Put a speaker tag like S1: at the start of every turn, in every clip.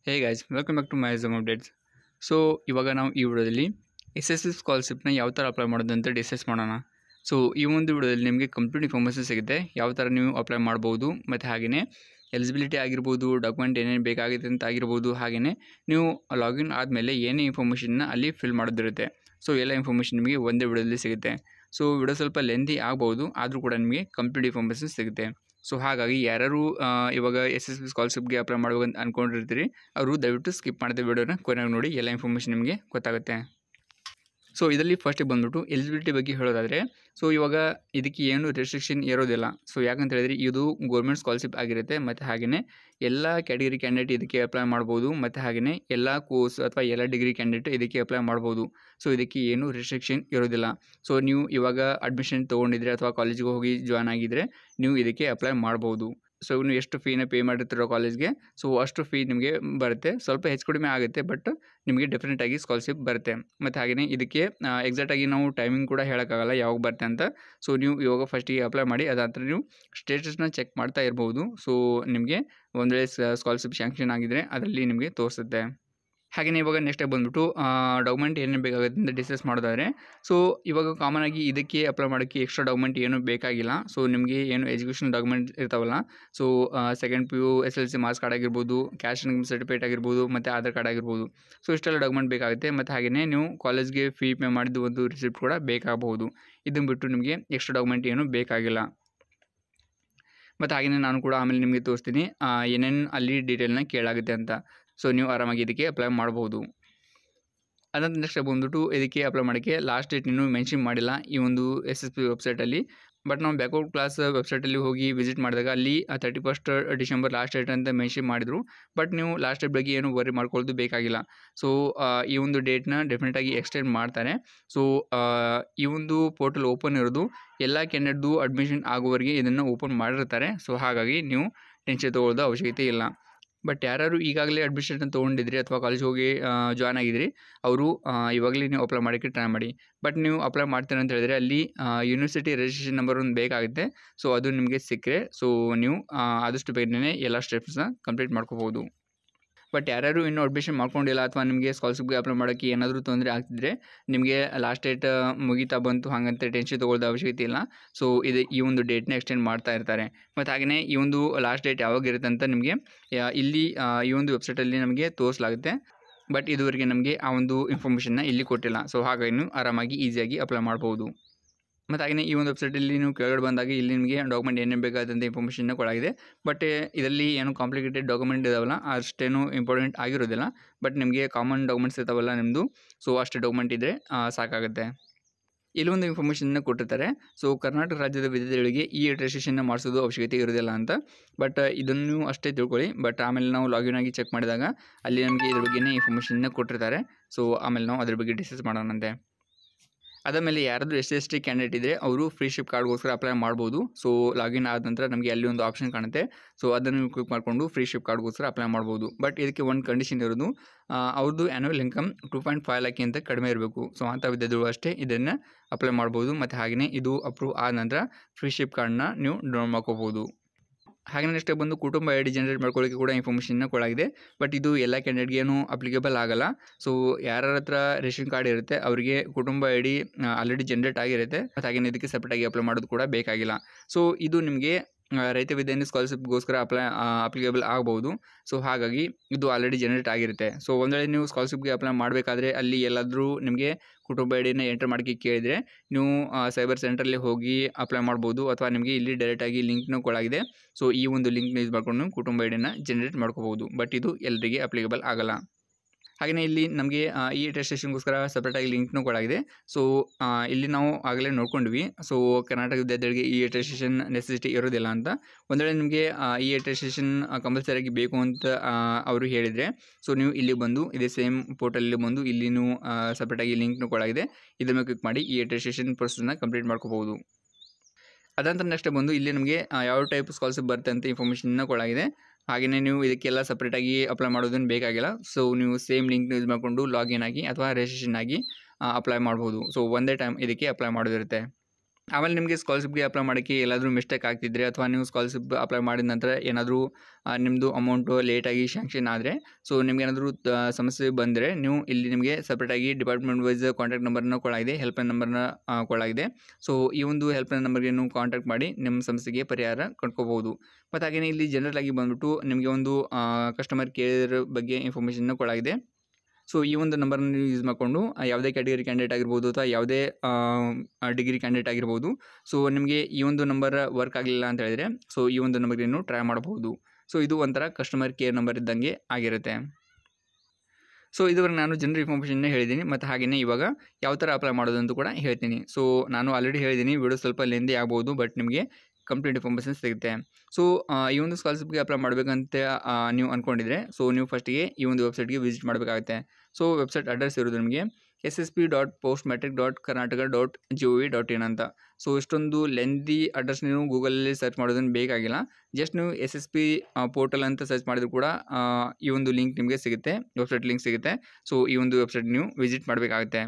S1: hey guys welcome back to my exam updates so ಇವಾಗ ನಾವು ಈ ವಿಡಿಯೋದಲ್ಲಿ ಎಸ್ ಎಸ್ ಸಿ ಸ್ಕಾಲರ್ಶಿಪ್ನ ಯಾವ ಥರ ಅಪ್ಲೈ ಮಾಡೋದು ಅಂತ ಡಿಸ್ಕಸ್ ಮಾಡೋಣ ಸೊ ಈ ಒಂದು ವಿಡಿಯೋದಲ್ಲಿ ನಿಮಗೆ ಕಂಪ್ಲೀಟ್ ಇನ್ಫಾರ್ಮೇಷನ್ ಸಿಗುತ್ತೆ ಯಾವ ಥರ ನೀವು ಅಪ್ಲೈ ಮಾಡ್ಬೋದು ಮತ್ತು ಹಾಗೆಯೇ ಎಲಿಜಿಬಿಲಿಟಿ ಆಗಿರ್ಬೋದು ಡಾಕ್ಯುಮೆಂಟ್ ಏನೇನು ಬೇಕಾಗಿದೆ ಅಂತ ಆಗಿರ್ಬೋದು ಹಾಗೆಯೇ ನೀವು ಲಾಗಿನ್ ಆದಮೇಲೆ ಏನೇ ಇನ್ಫಾರ್ಮೇಷನ್ನ ಅಲ್ಲಿ ಫಿಲ್ ಮಾಡೋದಿರುತ್ತೆ ಸೊ ಎಲ್ಲ ಇನ್ಫಾರ್ಮೇಷನ್ ನಿಮಗೆ ಒಂದೇ ವಿಡಿಯೋದಲ್ಲಿ ಸಿಗುತ್ತೆ ಸೊ ವಿಡಿಯೋ ಸ್ವಲ್ಪ ಲೆಂದಿ ಆಗ್ಬೋದು ಆದರೂ ಕೂಡ ನಿಮಗೆ ಕಂಪ್ಲೀಟ್ ಇನ್ಫಾರ್ಮೇಷನ್ ಸಿಗುತ್ತೆ ಸೊ ಹಾಗಾಗಿ ಯಾರು ಇವಾಗ ಎಸ್ ಎಸ್ ಬಿ ಸ್ಕಾಲರ್ಶಿಪ್ಗೆ ಅಪ್ಲೈ ಮಾಡ್ಬೇಕಂತ ಅಂದ್ಕೊಂಡಿರ್ತೀರಿ ಅವರು ದಯವಿಟ್ಟು ಸ್ಕಿಪ್ ಮಾಡಿದ ವಿಡಿಯೋನ ಕೊನೆಗೆ ನೋಡಿ ಎಲ್ಲ ಇನ್ಫಾರ್ಮೇಷನ್ ನಿಮಗೆ ಗೊತ್ತಾಗುತ್ತೆ ಸೊ ಇದರಲ್ಲಿ ಫಸ್ಟಿಗೆ ಬಂದ್ಬಿಟ್ಟು ಎಲಿಜಿಬಿಲಿಟಿ ಬಗ್ಗೆ ಹೇಳೋದಾದರೆ ಸೊ ಇವಾಗ ಇದಕ್ಕೆ ಏನು ರೆಸ್ಟ್ರಿಕ್ಷನ್ ಇರೋದಿಲ್ಲ ಸೊ ಯಾಕಂತ ಹೇಳಿದ್ರೆ ಇದು ಗೌರ್ಮೆಂಟ್ ಸ್ಕಾಲರ್ಶಿಪ್ ಆಗಿರುತ್ತೆ ಮತ್ತು ಹಾಗೆಯೇ ಎಲ್ಲ ಕ್ಯಾಟಗರಿ ಕ್ಯಾಂಡಿಡೇಟ್ ಇದಕ್ಕೆ ಅಪ್ಲೈ ಮಾಡ್ಬೋದು ಮತ್ತು ಹಾಗೆಯೇ ಎಲ್ಲ ಕೋರ್ಸ್ ಅಥವಾ ಎಲ್ಲ ಡಿಗ್ರಿ ಕ್ಯಾಂಡಿಡೇಟ್ ಇದಕ್ಕೆ ಅಪ್ಲೈ ಮಾಡ್ಬೋದು ಸೊ ಇದಕ್ಕೆ ಏನು ರಿಸ್ಟ್ರಿಕ್ಷನ್ ಇರೋದಿಲ್ಲ ಸೊ ನೀವು ಇವಾಗ ಅಡ್ಮಿಷನ್ ತೊಗೊಂಡಿದ್ರೆ ಅಥವಾ ಕಾಲೇಜಿಗೆ ಹೋಗಿ ಜಾಯ್ನ್ ಆಗಿದ್ದರೆ ನೀವು ಇದಕ್ಕೆ ಅಪ್ಲೈ ಮಾಡ್ಬೋದು ಸೊ ನೀವು ಎಷ್ಟು ಫೀನ ಪೇ ಮಾಡಿರ್ತೀರೋ ಕಾಲೇಜ್ಗೆ ಸೊ ಅಷ್ಟು ಫೀ ನಿಮಗೆ ಬರುತ್ತೆ ಸ್ವಲ್ಪ ಹೆಚ್ಚು ಕಡಿಮೆ ಆಗುತ್ತೆ ಬಟ್ ನಿಮಗೆ ಡೆಫಿನೆಟಾಗಿ ಸ್ಕಾಲರ್ಶಿಪ್ ಬರುತ್ತೆ ಮತ್ತು ಹಾಗೆಯೇ ಇದಕ್ಕೆ ಎಕ್ಸಾಕ್ಟಾಗಿ ನಾವು ಟೈಮಿಂಗ್ ಕೂಡ ಹೇಳೋಕ್ಕಾಗಲ್ಲ ಯಾವಾಗ ಬರುತ್ತೆ ಅಂತ ಸೊ ನೀವು ಇವಾಗ ಫಸ್ಟಿಗೆ ಅಪ್ಲೈ ಮಾಡಿ ಅದಾದ ನೀವು ಸ್ಟೇಟಸ್ನ ಚೆಕ್ ಮಾಡ್ತಾ ಇರ್ಬೋದು ಸೊ ನಿಮಗೆ ಒಂದು ವೇಳೆ ಸ್ಕಾಲರ್ಶಿಪ್ ಸ್ಯಾಂಕ್ಷನ್ ಆಗಿದ್ದರೆ ಅದರಲ್ಲಿ ನಿಮಗೆ ತೋರಿಸುತ್ತೆ ಹಾಗೆಯೇ ಇವಾಗ ನೆಕ್ಸ್ಟ್ ಬಂದುಬಿಟ್ಟು ಡಾಕ್ಯುಮೆಂಟ್ ಏನೇನು ಬೇಕಾಗುತ್ತೆ ಅಂತ ಡಿಸ್ಕಸ್ ಮಾಡೋದಾದರೆ ಸೊ ಇವಾಗ ಕಾಮನ್ ಆಗಿ ಇದಕ್ಕೆ ಅಪ್ಲೈ ಮಾಡೋಕ್ಕೆ ಎಕ್ಸ್ಟ್ರಾ ಡಾಕ್ಯುಮೆಂಟ್ ಏನೂ ಬೇಕಾಗಿಲ್ಲ ಸೊ ನಿಮಗೆ ಏನು ಎಜುಕೇಷನ್ ಡಾಕ್ಯುಮೆಂಟ್ ಇರ್ತಾವಲ್ಲ so second P U S L C marks card ಆಗಿರ್ಬೋದು ಕ್ಯಾಶ್ ಇನ್ಕಮ್ ಸರ್ಟಿಫಿಕೇಟ್ ಆಗಿರ್ಬೋದು ಮತ್ತು ಆಧಾರ್ ಕಾರ್ಡ್ ಆಗಿರ್ಬೋದು ಸೊ ಇಷ್ಟೆಲ್ಲ ಡಾಕ್ಯುಮೆಂಟ್ ಬೇಕಾಗುತ್ತೆ ಮತ್ತು ಹಾಗೆಯೇ ನೀವು ಕಾಲೇಜ್ಗೆ ಫೀ ಪೇ ಮಾಡಿದ್ದು ಒಂದು ರಿಸಿಪ್ಟ್ ಕೂಡ ಬೇಕಾಗಬಹುದು ಇದನ್ನು ಬಿಟ್ಟು ನಿಮಗೆ ಎಕ್ಸ್ಟ್ರಾ ಡಾಕ್ಯುಮೆಂಟ್ ಏನೂ ಬೇಕಾಗಿಲ್ಲ ಮತ್ತು ಹಾಗೆಯೇ ನಾನು ಕೂಡ ಆಮೇಲೆ ನಿಮಗೆ ತೋರಿಸ್ತೀನಿ ಏನೇನು ಅಲ್ಲಿ ಡೀಟೇಲ್ನ ಕೇಳಾಗುತ್ತೆ ಅಂತ ಸೊ ನೀವು ಆರಾಮಾಗಿ ಇದಕ್ಕೆ ಅಪ್ಲೈ ಮಾಡ್ಬೋದು ಅದಾದ ನೆಕ್ಸ್ಟ್ ಬಂದ್ಬಿಟ್ಟು ಇದಕ್ಕೆ ಅಪ್ಲೈ ಮಾಡೋಕ್ಕೆ ಲಾಸ್ಟ್ ಡೇಟ್ ಇನ್ನೂ ಮೆನ್ಷನ್ ಮಾಡಿಲ್ಲ ಈ ಒಂದು ಎಸ್ ಎಸ್ ಪಿ ವೆಬ್ಸೈಟಲ್ಲಿ ಬಟ್ ನಾವು ಬ್ಯಾಕ್ಔಟ್ ಕ್ಲಾಸ್ ವೆಬ್ಸೈಟಲ್ಲಿ ಹೋಗಿ ವಿಸಿಟ್ ಮಾಡಿದಾಗ ಅಲ್ಲಿ thirty first December last date ಅಂತ ಮೆನ್ಷನ್ ಮಾಡಿದರು ಬಟ್ ನೀವು ಲಾಸ್ಟ್ ಡೇಟ್ ಬಗ್ಗೆ ಏನು ವರಿ ಮಾಡ್ಕೊಳ್ಳೋದು ಬೇಕಾಗಿಲ್ಲ ಸೊ ಈ ಒಂದು ಡೇಟ್ನ ಡೆಫಿನೆಟಾಗಿ ಎಕ್ಸ್ಟೆಂಡ್ ಮಾಡ್ತಾರೆ ಸೊ ಈ ಒಂದು ಪೋರ್ಟಲ್ ಓಪನ್ ಇರೋದು ಎಲ್ಲ ಕ್ಯಾಂಡಿಡೇಟ್ದು ಅಡ್ಮಿಷನ್ ಆಗುವವರೆಗೆ ಇದನ್ನು ಓಪನ್ ಮಾಡಿರ್ತಾರೆ ಸೊ ಹಾಗಾಗಿ ನೀವು ಟೆನ್ಷನ್ ತೊಗೊಳ್ಳೋದು ಅವಶ್ಯಕತೆ ಇಲ್ಲ ಬಟ್ ಯಾರು ಈಗಾಗಲೇ ಅಡ್ಮಿಷನ್ ತೊಗೊಂಡಿದ್ರಿ ಅಥವಾ ಕಾಲೇಜ್ ಹೋಗಿ ಜಾಯ್ನ್ ಆಗಿದ್ರಿ ಅವರು ಇವಾಗಲೇ ನೀವು ಅಪ್ಲೈ ಮಾಡೋಕ್ಕೆ ಟ್ರೈ ಮಾಡಿ ಬಟ್ ನೀವು ಅಪ್ಲೈ ಮಾಡ್ತೀರ ಅಂತ ಹೇಳಿದ್ರೆ ಅಲ್ಲಿ ಯೂನಿವರ್ಸಿಟಿ ರಿಜಿಸ್ಟ್ರೇಷನ್ ನಂಬರ್ ಒಂದು ಬೇಕಾಗುತ್ತೆ ಸೊ ಅದು ನಿಮಗೆ ಸಿಕ್ಕರೆ ಸೊ ನೀವು ಆದಷ್ಟು ಬೇಗನೆ ಎಲ್ಲ ಸ್ಟೆಪ್ಸ್ನ ಕಂಪ್ಲೀಟ್ ಮಾಡ್ಕೋಬೋದು ಬಟ್ ಯಾರ್ಯಾರು ಇನ್ನೂ ಅಡ್ಮಿಷನ್ ಮಾಡ್ಕೊಂಡಿಲ್ಲ ಅಥವಾ ನಿಮಗೆ ಸ್ಕಾಲರ್ಶಿಪ್ಗೆ ಅಪ್ಲೈ ಮಾಡೋಕ್ಕೆ ಏನಾದರೂ ತೊಂದರೆ ಆಗ್ತಿದ್ರೆ ನಿಮಗೆ ಲಾಸ್ಟ್ ಡೇಟ್ ಮುಗಿತಾ ಬಂತು ಹಾಗಂತ ಟೆನ್ಷನ್ ತೊಗೊಳ್ಳೋದು ಅವಶ್ಯಕತೆ ಇಲ್ಲ ಸೊ ಇದು ಈ ಒಂದು ಡೇಟ್ನ ಎಕ್ಸ್ಟೆಂಡ್ ಮಾಡ್ತಾ ಇರ್ತಾರೆ ಮತ್ತು ಹಾಗೆಯೇ ಈ ಒಂದು ಲಾಸ್ಟ್ ಡೇಟ್ ಯಾವಾಗ ಇರುತ್ತೆ ಅಂತ ನಿಮಗೆ ಇಲ್ಲಿ ಈ ಒಂದು ವೆಬ್ಸೈಟಲ್ಲಿ ನಮಗೆ ತೋರಿಸಲಾಗುತ್ತೆ ಬಟ್ ಇದುವರೆಗೆ ನಮಗೆ ಆ ಒಂದು ಇನ್ಫಾರ್ಮೇಷನ್ನ ಇಲ್ಲಿ ಕೊಟ್ಟಿಲ್ಲ ಸೊ ಹಾಗಾಗಿ ನೀವು ಆರಾಮಾಗಿ ಈಸಿಯಾಗಿ ಅಪ್ಲೈ ಮಾಡ್ಬೋದು ಮತ್ತು ಹಾಗೆಯೇ ಈ ಒಂದು ವೆಬ್ಸೈಟಲ್ಲಿ ನೀವು ಕೆಳಗಡೆ ಬಂದಾಗ ಇಲ್ಲಿ ನಿಮಗೆ ಡಾಕ್ಯುಮೆಂಟ್ ಏನೇನು ಬೇಕಾದಂಥ ಇನ್ಫಾರ್ಮೇಷನ್ನ ಕೊಡಾಗಿದೆ ಬಟ್ ಇದರಲ್ಲಿ ಏನು ಕಾಂಪ್ಲಿಕೇಟೆಡ್ ಡಾಕ್ಯುಮೆಂಟ್ ಇದಾವಲ್ಲ ಅಷ್ಟೇನು ಇಂಪಾರ್ಟೆಂಟ್ ಆಗಿರೋದಿಲ್ಲ ಬಟ್ ನಿಮಗೆ ಕಾಮನ್ ಡಾಕ್ಯುಮೆಂಟ್ಸ್ ಇರ್ತಾವಲ್ಲ ನಿಮ್ಮದು ಸೊ ಅಷ್ಟು ಡಾಕ್ಯುಮೆಂಟ್ ಇದ್ದರೆ ಸಾಕಾಗುತ್ತೆ ಇಲ್ಲಿ ಒಂದು ಇನ್ಫಾರ್ಮೇಷನ್ನ ಕೊಟ್ಟಿರ್ತಾರೆ ಸೊ ಕರ್ನಾಟಕ ರಾಜ್ಯದ ವಿದ್ಯಾರ್ಥಿಗಳಿಗೆ ಈ ರಿಜಿಸ್ಟ್ರೇಷನ್ನ ಮಾಡಿಸೋದು ಅವಶ್ಯಕತೆ ಇರೋದಿಲ್ಲ ಅಂತ ಬಟ್ ಇದನ್ನು ಅಷ್ಟೇ ತಿಳ್ಕೊಳ್ಳಿ ಬಟ್ ಆಮೇಲೆ ನಾವು ಲಾಗಿನ್ ಆಗಿ ಚೆಕ್ ಮಾಡಿದಾಗ ಅಲ್ಲಿ ನಮಗೆ ಇದ್ರ ಬಗ್ಗೆನೇ ಇನ್ಫಾರ್ಮೇಷನ್ನ ಕೊಟ್ಟಿರ್ತಾರೆ ಸೊ ಆಮೇಲೆ ನಾವು ಅದ್ರ ಬಗ್ಗೆ ಡಿಸ್ಕಸ್ ಮಾಡೋಣಂತೆ ಅದಾದಮೇಲೆ ಯಾರಾದರೂ ಎಸ್ ಎಸ್ ಟಿ ಕ್ಯಾಂಡಿಡೇಟ್ ಇದ್ದರೆ ಅವರು ಫ್ರೀ ಶಿಪ್ ಕಾರ್ಡ್ಗೋಸ್ಕರ ಅಪ್ಲೈ ಮಾಡ್ಬೋದು ಸೊ ಲಾಗಿನ್ ಆದ ನಂತರ ನಮಗೆ ಅಲ್ಲಿ ಒಂದು ಆಪ್ಷನ್ ಕಾಣುತ್ತೆ ಸೊ ಅದನ್ನು ನೀವು ಕ್ಲಿಕ್ ಮಾಡಿಕೊಂಡು ಫ್ರೀ ಶಿಪ್ ಕಾರ್ಡ್ಗೋಸ್ಕರ ಅಪ್ಲೈ ಮಾಡ್ಬೋದು ಬಟ್ ಇದಕ್ಕೆ ಒಂದು ಕಂಡೀಷನ್ ಇರೋದು ಅವ್ರದ್ದು annual income two point five ಲ್ಯಾಕಿಂತ ಕಡಿಮೆ ಇರಬೇಕು ಸೊ ಅಂಥ ವಿದ್ಯಾರ್ಥಿಗಳು ಅಷ್ಟೇ ಇದನ್ನು ಅಪ್ಲೈ ಮಾಡ್ಬೋದು ಮತ್ತು ಹಾಗೆಯೇ ಇದು ಅಪ್ರೂವ್ ಆದ ನಂತರ ಫ್ರೀ ಶಿಪ್ ಕಾರ್ಡ್ನ ನೀವು ಡೌನ್ ಮಾಡ್ಕೋಬೋದು ಹಾಗೆ ನೆಕ್ಸ್ಟ್ ಬಂದು ಕುಟುಂಬ ಐ ಡಿ ಜನರೇಟ್ ಮಾಡ್ಕೊಳ್ಳೋಕ್ಕೆ ಕೂಡ ಇನ್ಫಾರ್ಮೇಷನ್ನ ಕೊಡಾಗಿದೆ ಬಟ್ ಇದು ಎಲ್ಲ ಕ್ಯಾಂಡಿಡೇಟ್ಗೇನು ಅಪ್ಲಿಕೇಬಲ್ ಆಗಲ್ಲ ಸೊ ಯಾರ ಹತ್ರ ರೇಷನ್ ಕಾರ್ಡ್ ಇರುತ್ತೆ ಅವರಿಗೆ ಕುಟುಂಬ ಐ ಡಿ ಆಲ್ರೆಡಿ ಜನರೇಟ್ ಆಗಿರುತ್ತೆ ಮತ್ತು ಹಾಗೆ ಇದಕ್ಕೆ ಸಪ್ರೇಟಾಗಿ ಅಪ್ಲೈ ಮಾಡೋದು ಕೂಡ ಬೇಕಾಗಿಲ್ಲ ಸೊ ಇದು ನಿಮಗೆ ರೈತ ವಿದ್ಯಾರ್ಥಿ ಸ್ಕಾಲರ್ಶಿಪ್ಗೋಸ್ಕರ ಅಪ್ಲೈ ಅಪ್ಲಿಕೇಬಲ್ ಆಗ್ಬೋದು ಸೊ ಹಾಗಾಗಿ ಇದು ಆಲ್ರೆಡಿ ಜನರೇಟ್ ಆಗಿರುತ್ತೆ ಸೊ ಒಂದು ವೇಳೆ ನೀವು ಸ್ಕಾಲರ್ಶಿಪ್ಗೆ ಅಪ್ಲೈ ಮಾಡಬೇಕಾದ್ರೆ ಅಲ್ಲಿ ಎಲ್ಲಾದರೂ ನಿಮಗೆ ಕುಟುಂಬ ಐ ಡಿನ ಎಂಟರ್ ಮಾಡೋಕ್ಕೆ ಕೇಳಿದರೆ ನೀವು ಸೈಬರ್ ಸೆಂಟ್ರಲ್ಲಿ ಹೋಗಿ ಅಪ್ಲೈ ಮಾಡ್ಬೋದು ಅಥವಾ ನಿಮಗೆ ಇಲ್ಲಿ ಡೈರೆಕ್ಟಾಗಿ ಲಿಂಕ್ನೂ ಕೊಡಾಗಿದೆ ಸೊ ಈ ಒಂದು ಲಿಂಕ್ನ ಯೂಸ್ ಮಾಡ್ಕೊಂಡು ಕುಟುಂಬ ಐ ಡಿನ ಜನರೇಟ್ ಮಾಡ್ಕೋಬೋದು ಬಟ್ ಇದು ಎಲ್ಲರಿಗೆ ಅಪ್ಲಿಕೇಬಲ್ ಆಗಲ್ಲ ಹಾಗೆಯೇ ಇಲ್ಲಿ ನಮಗೆ ಈ ರಿಜಿಸ್ಟ್ರೇಷನ್ಗೋಸ್ಕರ ಸಪ್ರೇಟಾಗಿ ಲಿಂಕ್ನೂ ಕೊಡಾಗಿದೆ ಸೊ ಇಲ್ಲಿ ನಾವು ಆಗಲೇ ನೋಡ್ಕೊಂಡ್ವಿ ಸೊ ಕರ್ನಾಟಕ ವಿದ್ಯಾರ್ಥಿಗಳಿಗೆ ಈ ರಿಜಿಸ್ಟ್ರೇಷನ್ ನೆಸೆಸಿಟಿ ಇರೋದಿಲ್ಲ ಅಂತ ಒಂದು ವೇಳೆ ನಿಮಗೆ ಈ ರಿಜಿಸ್ಟ್ರೇಷನ್ ಕಂಪಲ್ಸರಿಯಾಗಿ ಬೇಕು ಅಂತ ಅವರು ಹೇಳಿದರೆ ಸೊ ನೀವು ಇಲ್ಲಿ ಬಂದು ಇದೇ ಸೇಮ್ ಪೋರ್ಟಲಲ್ಲಿ ಬಂದು ಇಲ್ಲಿ ನೀವು ಸಪ್ರೇಟಾಗಿ ಲಿಂಕ್ನೂ ಕೊಡಾಗಿದೆ ಇದರ ಮೇಲೆ ಕ್ಲಿಕ್ ಮಾಡಿ ಈ ರಿಜಿಸ್ಟ್ರೇಷನ್ ಪ್ರೊಸೆಸ್ನ ಕಂಪ್ಲೀಟ್ ಮಾಡ್ಕೋಬೋದು ಅದಂತರ ನೆಕ್ಸ್ಟ್ ಬಂದು ಇಲ್ಲಿ ನಮಗೆ ಯಾವ ಟೈಪ್ ಸ್ಕಾಲರ್ಶಿಪ್ ಬರುತ್ತೆ ಅಂತ ಇನ್ಫಾರ್ಮೇಷನ್ನ ಕೊಡಾಗಿದೆ ಹಾಗೆಯೇ ನೀವು ಇದಕ್ಕೆಲ್ಲ ಸಪ್ರೇಟಾಗಿ ಅಪ್ಲೈ ಮಾಡೋದನ್ನು ಬೇಕಾಗಿಲ್ಲ ಸೊ ನೀವು ಸೇಮ್ ಲಿಂಕ್ನ ಯೂಸ್ ಮಾಡಿಕೊಂಡು ಲಾಗಿನ್ ಆಗಿ ಅಥವಾ ರಿಜಿಸ್ಟ್ರೇಷನ್ ಆಗಿ ಅಪ್ಲೈ ಮಾಡ್ಬೋದು ಸೊ ಒಂದೇ ಟೈಮ್ ಇದಕ್ಕೆ ಅಪ್ಲೈ ಮಾಡೋದಿರುತ್ತೆ ಆಮೇಲೆ ನಿಮಗೆ ಸ್ಕಾಲರ್ಶಿಪ್ಗೆ ಅಪ್ಲೈ ಮಾಡೋಕ್ಕೆ ಎಲ್ಲಾದರೂ ಮಿಸ್ಟೇಕ್ ಆಗ್ತಿದ್ರೆ ಅಥವಾ ನೀವು ಸ್ಕಾಲರ್ಶಿಪ್ ಅಪ್ಲೈ ಮಾಡಿದ ನಂತರ ಏನಾದರೂ ನಿಮ್ಮದು ಅಮೌಂಟು ಲೇಟಾಗಿ ಶಾಂಕ್ಷನ್ ಆದರೆ ಸೊ ನಿಮ್ಗೆ ಏನಾದರೂ ಸಮಸ್ಯೆ ಬಂದರೆ ನೀವು ಇಲ್ಲಿ ನಿಮಗೆ ಸಪ್ರೇಟಾಗಿ ಡಿಪಾರ್ಟ್ಮೆಂಟ್ ವೈಸ್ ಕಾಂಟ್ಯಾಕ್ಟ್ ನಂಬರ್ನ ಕೊಡಲಾಗಿದೆ ಹೆಲ್ಪ್ಲೈನ್ ನಂಬರ್ನ ಕೊಡಲಾಗಿದೆ ಸೊ ಈ ಒಂದು ಹೆಲ್ಪ್ಲೈನ್ ನಂಬರ್ಗೆ ನೀವು ಕಾಂಟ್ಯಾಕ್ಟ್ ಮಾಡಿ ನಿಮ್ಮ ಸಮಸ್ಯೆಗೆ ಪರಿಹಾರ ಕಂಡ್ಕೋಬಹುದು ಮತ್ತು ಹಾಗೆಯೇ ಇಲ್ಲಿ ಜನರಲ್ ಆಗಿ ಬಂದ್ಬಿಟ್ಟು ನಿಮಗೆ ಒಂದು ಕಸ್ಟಮರ್ ಕೇರ್ ಬಗ್ಗೆ ಇನ್ಫಾರ್ಮೇಷನ್ನ ಕೊಡಲಾಗಿದೆ ಸೊ ಈ ಒಂದು ನಂಬರ್ನ ನೀವು ಯೂಸ್ ಮಾಡಿಕೊಂಡು ಯಾವುದೇ ಕ್ಯಾಟಗರಿ ಕ್ಯಾಂಡಿಡೇಟ್ ಆಗಿರ್ಬೋದು ಅಥವಾ ಯಾವುದೇ ಡಿಗ್ರಿ ಕ್ಯಾಂಡಿಡೇಟ್ ಆಗಿರ್ಬೋದು ಸೊ ನಿಮಗೆ ಈ ಒಂದು ನಂಬರ್ ವರ್ಕ್ ಆಗಲಿಲ್ಲ ಅಂತ ಹೇಳಿದರೆ ಸೊ ಈ ಒಂದು ನಂಬರ್ಗೆ ನೀವು ಟ್ರೈ ಮಾಡಬಹುದು ಸೊ ಇದು ಒಂಥರ ಕಸ್ಟಮರ್ ಕೇರ್ ನಂಬರ್ ಇದ್ದಂಗೆ ಆಗಿರುತ್ತೆ ಸೊ ಇದುವರೆಗೆ ನಾನು ಜನರಲ್ ಇನ್ಫಾರ್ಮೇಷನ್ನ ಹೇಳಿದ್ದೀನಿ ಮತ್ತು ಹಾಗೆಯೇ ಇವಾಗ ಯಾವ ಥರ ಅಪ್ಲೈ ಮಾಡೋದು ಅಂತ ಕೂಡ ಹೇಳ್ತೀನಿ ಸೊ ನಾನು ಆಲ್ರೆಡಿ ಹೇಳಿದ್ದೀನಿ ವಿಡಿಯೋ ಸ್ವಲ್ಪ ಲೆಂದಿ ಆಗ್ಬೋದು ಬಟ್ ನಿಮಗೆ ಕಂಪ್ಲೀಟ್ ಇನ್ಫಾರ್ಮೇಷನ್ ಸಿಗುತ್ತೆ ಸೊ ಈ ಒಂದು ಸ್ಕಾಲರ್ಶಿಪ್ಗೆ ಅಪ್ಲೈ ಮಾಡಬೇಕಂತ ನೀವು ಅಂದ್ಕೊಂಡಿದ್ರೆ ಸೊ ನೀವು ಫಸ್ಟಿಗೆ ಈ ಒಂದು ವೆಬ್ಸೈಟ್ಗೆ ವಿಸಿಟ್ ಮಾಡಬೇಕಾಗುತ್ತೆ ಸೊ ವೆಬ್ಸೈಟ್ ಅಡ್ರೆಸ್ ಇರೋದು ನಿಮಗೆ S S P dot post matric dot Karnataka dot G O V dot in ಅಂತ ಸೊ ಇಷ್ಟೊಂದು ಲೆಂದಿ ಅಡ್ರೆಸ್ ನೀವು ಗೂಗಲಲ್ಲಿ ಸರ್ಚ್ ಮಾಡೋದನ್ನು ಬೇಕಾಗಿಲ್ಲ ಜಸ್ಟ್ ನೀವು ಎಸ್ ಎಸ್ ಪಿ ಪೋರ್ಟಲ್ ಅಂತ ಸರ್ಚ್ ಮಾಡಿದ್ರು ಕೂಡ ಈ ಒಂದು ಲಿಂಕ್ ನಿಮಗೆ ಸಿಗುತ್ತೆ ವೆಬ್ಸೈಟ್ ಲಿಂಕ್ ಸಿಗುತ್ತೆ ಸೊ ಈ ಒಂದು ವೆಬ್ಸೈಟ್ ನೀವು ವಿಸಿಟ್ ಮಾಡಬೇಕಾಗುತ್ತೆ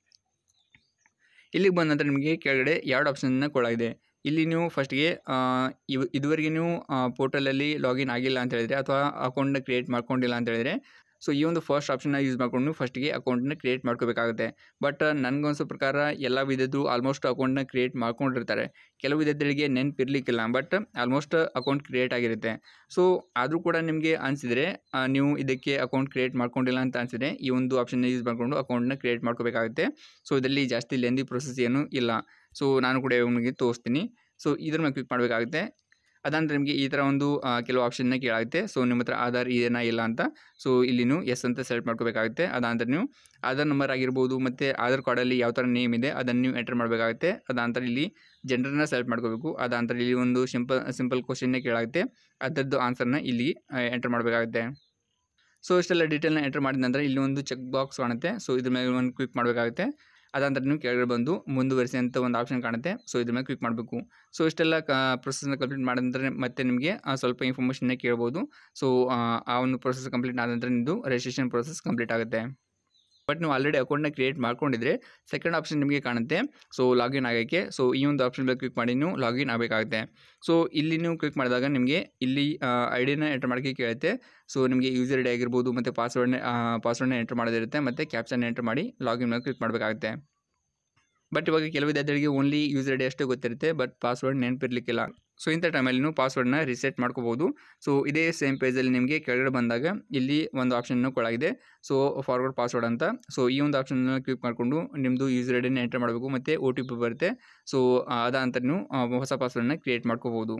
S1: ಇಲ್ಲಿಗೆ ಬಂದ ನಂತರ ನಿಮಗೆ ಕೆಳಗಡೆ ಎರಡು ಆಪ್ಷನ್ನ ಕೊಡಲಾಗಿದೆ ಇಲ್ಲಿ ನೀವು ಫಸ್ಟ್ಗೆ ಇವ್ ಇದುವರೆಗೆ ನೀವು ಪೋರ್ಟಲಲ್ಲಿ ಲಾಗಿನ್ ಆಗಿಲ್ಲ ಅಂತ ಹೇಳಿದರೆ ಅಥವಾ ಅಕೌಂಟ್ನ ಕ್ರಿಯೇಟ್ ಮಾಡ್ಕೊಂಡಿಲ್ಲ ಅಂತ ಹೇಳಿದರೆ ಸೊ ಈ ಒಂದು ಫಸ್ಟ್ ಆಪ್ಷನ್ನ ಯೂಸ್ ಮಾಡಿಕೊಂಡು ಫಸ್ಟಿಗೆ ಅಕೌಂಟನ್ನ ಕ್ರಿಯೇಟ್ ಮಾಡ್ಕೋಬೇಕಾಗುತ್ತೆ ಬಟ್ ನನಗನ್ಸೋ ಪ್ರಕಾರ ಎಲ್ಲ ವಿಧದ್ದು ಆಲ್ಮೋಸ್ಟ್ ಅಕೌಂಟ್ನ ಕ್ರಿಯೇಟ್ ಮಾಡ್ಕೊಂಡಿರ್ತಾರೆ ಕೆಲವು ವಿಧಗಳಿಗೆ ನೆನಪಿರ್ಲಿಕ್ಕಿಲ್ಲ ಬಟ್ ಆಲ್ಮೋಸ್ಟ್ ಅಕೌಂಟ್ ಕ್ರಿಯೇಟ್ ಆಗಿರುತ್ತೆ ಸೊ ಆದರೂ ಕೂಡ ನಿಮಗೆ ಅನಿಸಿದರೆ ನೀವು ಇದಕ್ಕೆ ಅಕೌಂಟ್ ಕ್ರಿಯೇಟ್ ಮಾಡ್ಕೊಂಡಿಲ್ಲ ಅಂತ ಅನಿಸಿದ್ರೆ ಈ ಒಂದು ಆಪ್ಷನ್ನ ಯೂಸ್ ಮಾಡಿಕೊಂಡು ಅಕೌಂಟ್ನ ಕ್ರಿಯೇಟ್ ಮಾಡ್ಕೋಬೇಕಾಗುತ್ತೆ ಸೊ ಇದರಲ್ಲಿ ಜಾಸ್ತಿ ಲೆಂದಿ ಪ್ರೊಸೆಸ್ ಏನೂ ಇಲ್ಲ ಸೊ ನಾನು ಕೂಡ ನಿಮಗೆ ತೋರಿಸ್ತೀನಿ ಸೊ ಇದ್ರ ಮೇಲೆ ಕ್ಲಿಕ್ ಮಾಡಬೇಕಾಗುತ್ತೆ ಅದಾಂತರ ನಿಮಗೆ ಈ ಥರ ಒಂದು ಕೆಲವು ಆಪ್ಷನ್ನ ಕೇಳಾಗುತ್ತೆ ಸೊ ನಿಮ್ಮ ಹತ್ರ ಆಧಾರ್ ಇದೆನಾ ಇಲ್ಲ ಅಂತ ಸೊ ಇಲ್ಲಿ ನೀವು ಎಸ್ ಅಂತ ಸೆಲೆಕ್ಟ್ ಮಾಡ್ಕೋಬೇಕಾಗುತ್ತೆ ಅದಾಂತರ ನೀವು ಆಧಾರ್ ನಂಬರ್ ಆಗಿರ್ಬೋದು ಮತ್ತು ಆಧಾರ್ ಕಾರ್ಡಲ್ಲಿ ಯಾವ ಥರ ನೇಮ್ ಇದೆ ಅದನ್ನು ನೀವು ಎಂಟರ್ ಮಾಡಬೇಕಾಗುತ್ತೆ ಅದಾಂತರ ಇಲ್ಲಿ ಜೆಂಡರ್ನ ಸೆಲೆಕ್ಟ್ ಮಾಡ್ಕೋಬೇಕು ಅದಾಂತರ ಇಲ್ಲಿ ಒಂದು ಸಿಂಪಲ್ ಸಿಂಪಲ್ ಕ್ವಶನ್ನೇ ಕೇಳಾಗುತ್ತೆ ಅದರದ್ದು ಆನ್ಸರ್ನ ಇಲ್ಲಿ ಎಂಟರ್ ಮಾಡಬೇಕಾಗುತ್ತೆ ಸೊ ಇಷ್ಟೆಲ್ಲ ಡೀಟೇಲ್ನ ಎಂಟರ್ ಮಾಡಿದ ನಂತರ ಇಲ್ಲಿ ಒಂದು ಚೆಕ್ ಬಾಕ್ಸ್ ಕಾಣುತ್ತೆ ಸೊ ಇದ್ರ ಮೇಲೆ ಒಂದು ಕ್ಲಿಕ್ ಮಾಡಬೇಕಾಗುತ್ತೆ ಅದಾಂತರ ನೀವು ಕೆಳಗಡೆ ಬಂದು ಮುಂದುವರಿಸಿ ಅಂತ ಒಂದು ಆಪ್ಷನ್ ಕಾಣುತ್ತೆ ಸೊ ಇದ್ರ ಮೇಲೆ ಕ್ಲಿಕ್ ಮಾಡಬೇಕು ಸೊ ಇಷ್ಟೆಲ್ಲ ಕ ಪ್ರೊಸೆಸ್ನ ಕಂಪ್ಲೀಟ್ ಮಾಡಿದ ನಂತರ ಮತ್ತೆ ನಿಮಗೆ ಸ್ವಲ್ಪ ಇನ್ಫಾರ್ಮೇಷನ್ನ ಕೇಳ್ಬೋದು ಸೊ ಆ ಒಂದು ಪ್ರೊಸೆಸ್ ಕಂಪ್ಲೀಟ್ ಆದ ನಂತರ ನಿಮ್ಮದು ರಿಜಿಸ್ಟ್ರೇಷನ್ ಪ್ರೊಸೆಸ್ ಕಂಪ್ಲೀಟ್ ಆಗುತ್ತೆ ಬಟ್ ನೀವು ಆಲ್ರೆಡಿ ಅಕೌಂಟ್ನ ಕ್ರಿಯೇಟ್ ಮಾಡ್ಕೊಂಡಿದ್ರೆ ಸೆಕೆಂಡ್ ಆಪ್ಷನ್ ನಿಮಗೆ ಕಾಣುತ್ತೆ ಸೊ ಲಾಗಿನ್ ಆಗೋಕ್ಕೆ ಸೊ ಈ ಒಂದು ಆಪ್ಷನ್ ಮೇಲೆ ಕ್ಲಿಕ್ ಮಾಡಿ ನೀವು ಲಾಗಿನ್ ಆಗಬೇಕಾಗುತ್ತೆ ಸೊ ಇಲ್ಲಿ ನೀವು ಕ್ಲಿಕ್ ಮಾಡಿದಾಗ ನಿಮಗೆ ಇಲ್ಲಿ ಐ ಡಿನ ಎಂಟರ್ ಮಾಡೋಕ್ಕೆ ಕೇಳುತ್ತೆ ಸೊ ನಿಮಗೆ ಯೂಸರ್ ಐ ಡಿ ಆಗಿರ್ಬೋದು ಮತ್ತು ಪಾಸ್ವರ್ಡ್ನ ಪಾಸ್ವರ್ಡ್ನ ಎಂಟರ್ ಮಾಡೋದಿರುತ್ತೆ ಮತ್ತು ಕ್ಯಾಪ್ಷನ್ ಎಂಟರ್ ಮಾಡಿ ಲಾಗಿನ್ ಮೇಲೆ ಕ್ಲಿಕ್ ಮಾಡಬೇಕಾಗುತ್ತೆ ಬಟ್ ಇವಾಗ ಕೆಲವು ವಿದ್ಯಾರ್ಥಿಗಳಿಗೆ ಓನ್ಲಿ ಯೂಸರ್ ಐ ಡಿ ಅಷ್ಟೇ ಗೊತ್ತಿರುತ್ತೆ ಬಟ್ ಪಾಸ್ವರ್ಡ್ ನೆನಪಿರ್ಲಿಕ್ಕಿಲ್ಲ ಸೊ ಇಂಥ ಟೈಮಲ್ಲಿ ನೀವು ಪಾಸ್ವರ್ಡ್ನ ರಿಸೆಟ್ ಮಾಡ್ಕೋಬೋದು ಸೊ ಇದೇ ಸೇಮ್ ಪೇಜಲ್ಲಿ ನಿಮಗೆ ಕೆಳಗಡೆ ಬಂದಾಗ ಇಲ್ಲಿ ಒಂದು ಆಪ್ಷನ್ನು ಕೊಡಲಾಗಿದೆ ಸೊ ಫಾರ್ವರ್ಡ್ ಪಾಸ್ವರ್ಡ್ ಅಂತ ಸೊ ಈ ಒಂದು ಆಪ್ಷನ್ನ ಕ್ಲಿಕ್ ಮಾಡಿಕೊಂಡು ನಿಮ್ಮದು ಯೂಸರ್ ಐ ಡಿನ ಎಂಟರ್ ಮಾಡಬೇಕು ಮತ್ತು ಒ ಟಿ ಪಿ ಬರುತ್ತೆ ಸೊ ಅದಂತ ನೀವು ಹೊಸ ಪಾಸ್ವರ್ಡ್ನ ಕ್ರಿಯೇಟ್ ಮಾಡ್ಕೋಬೋದು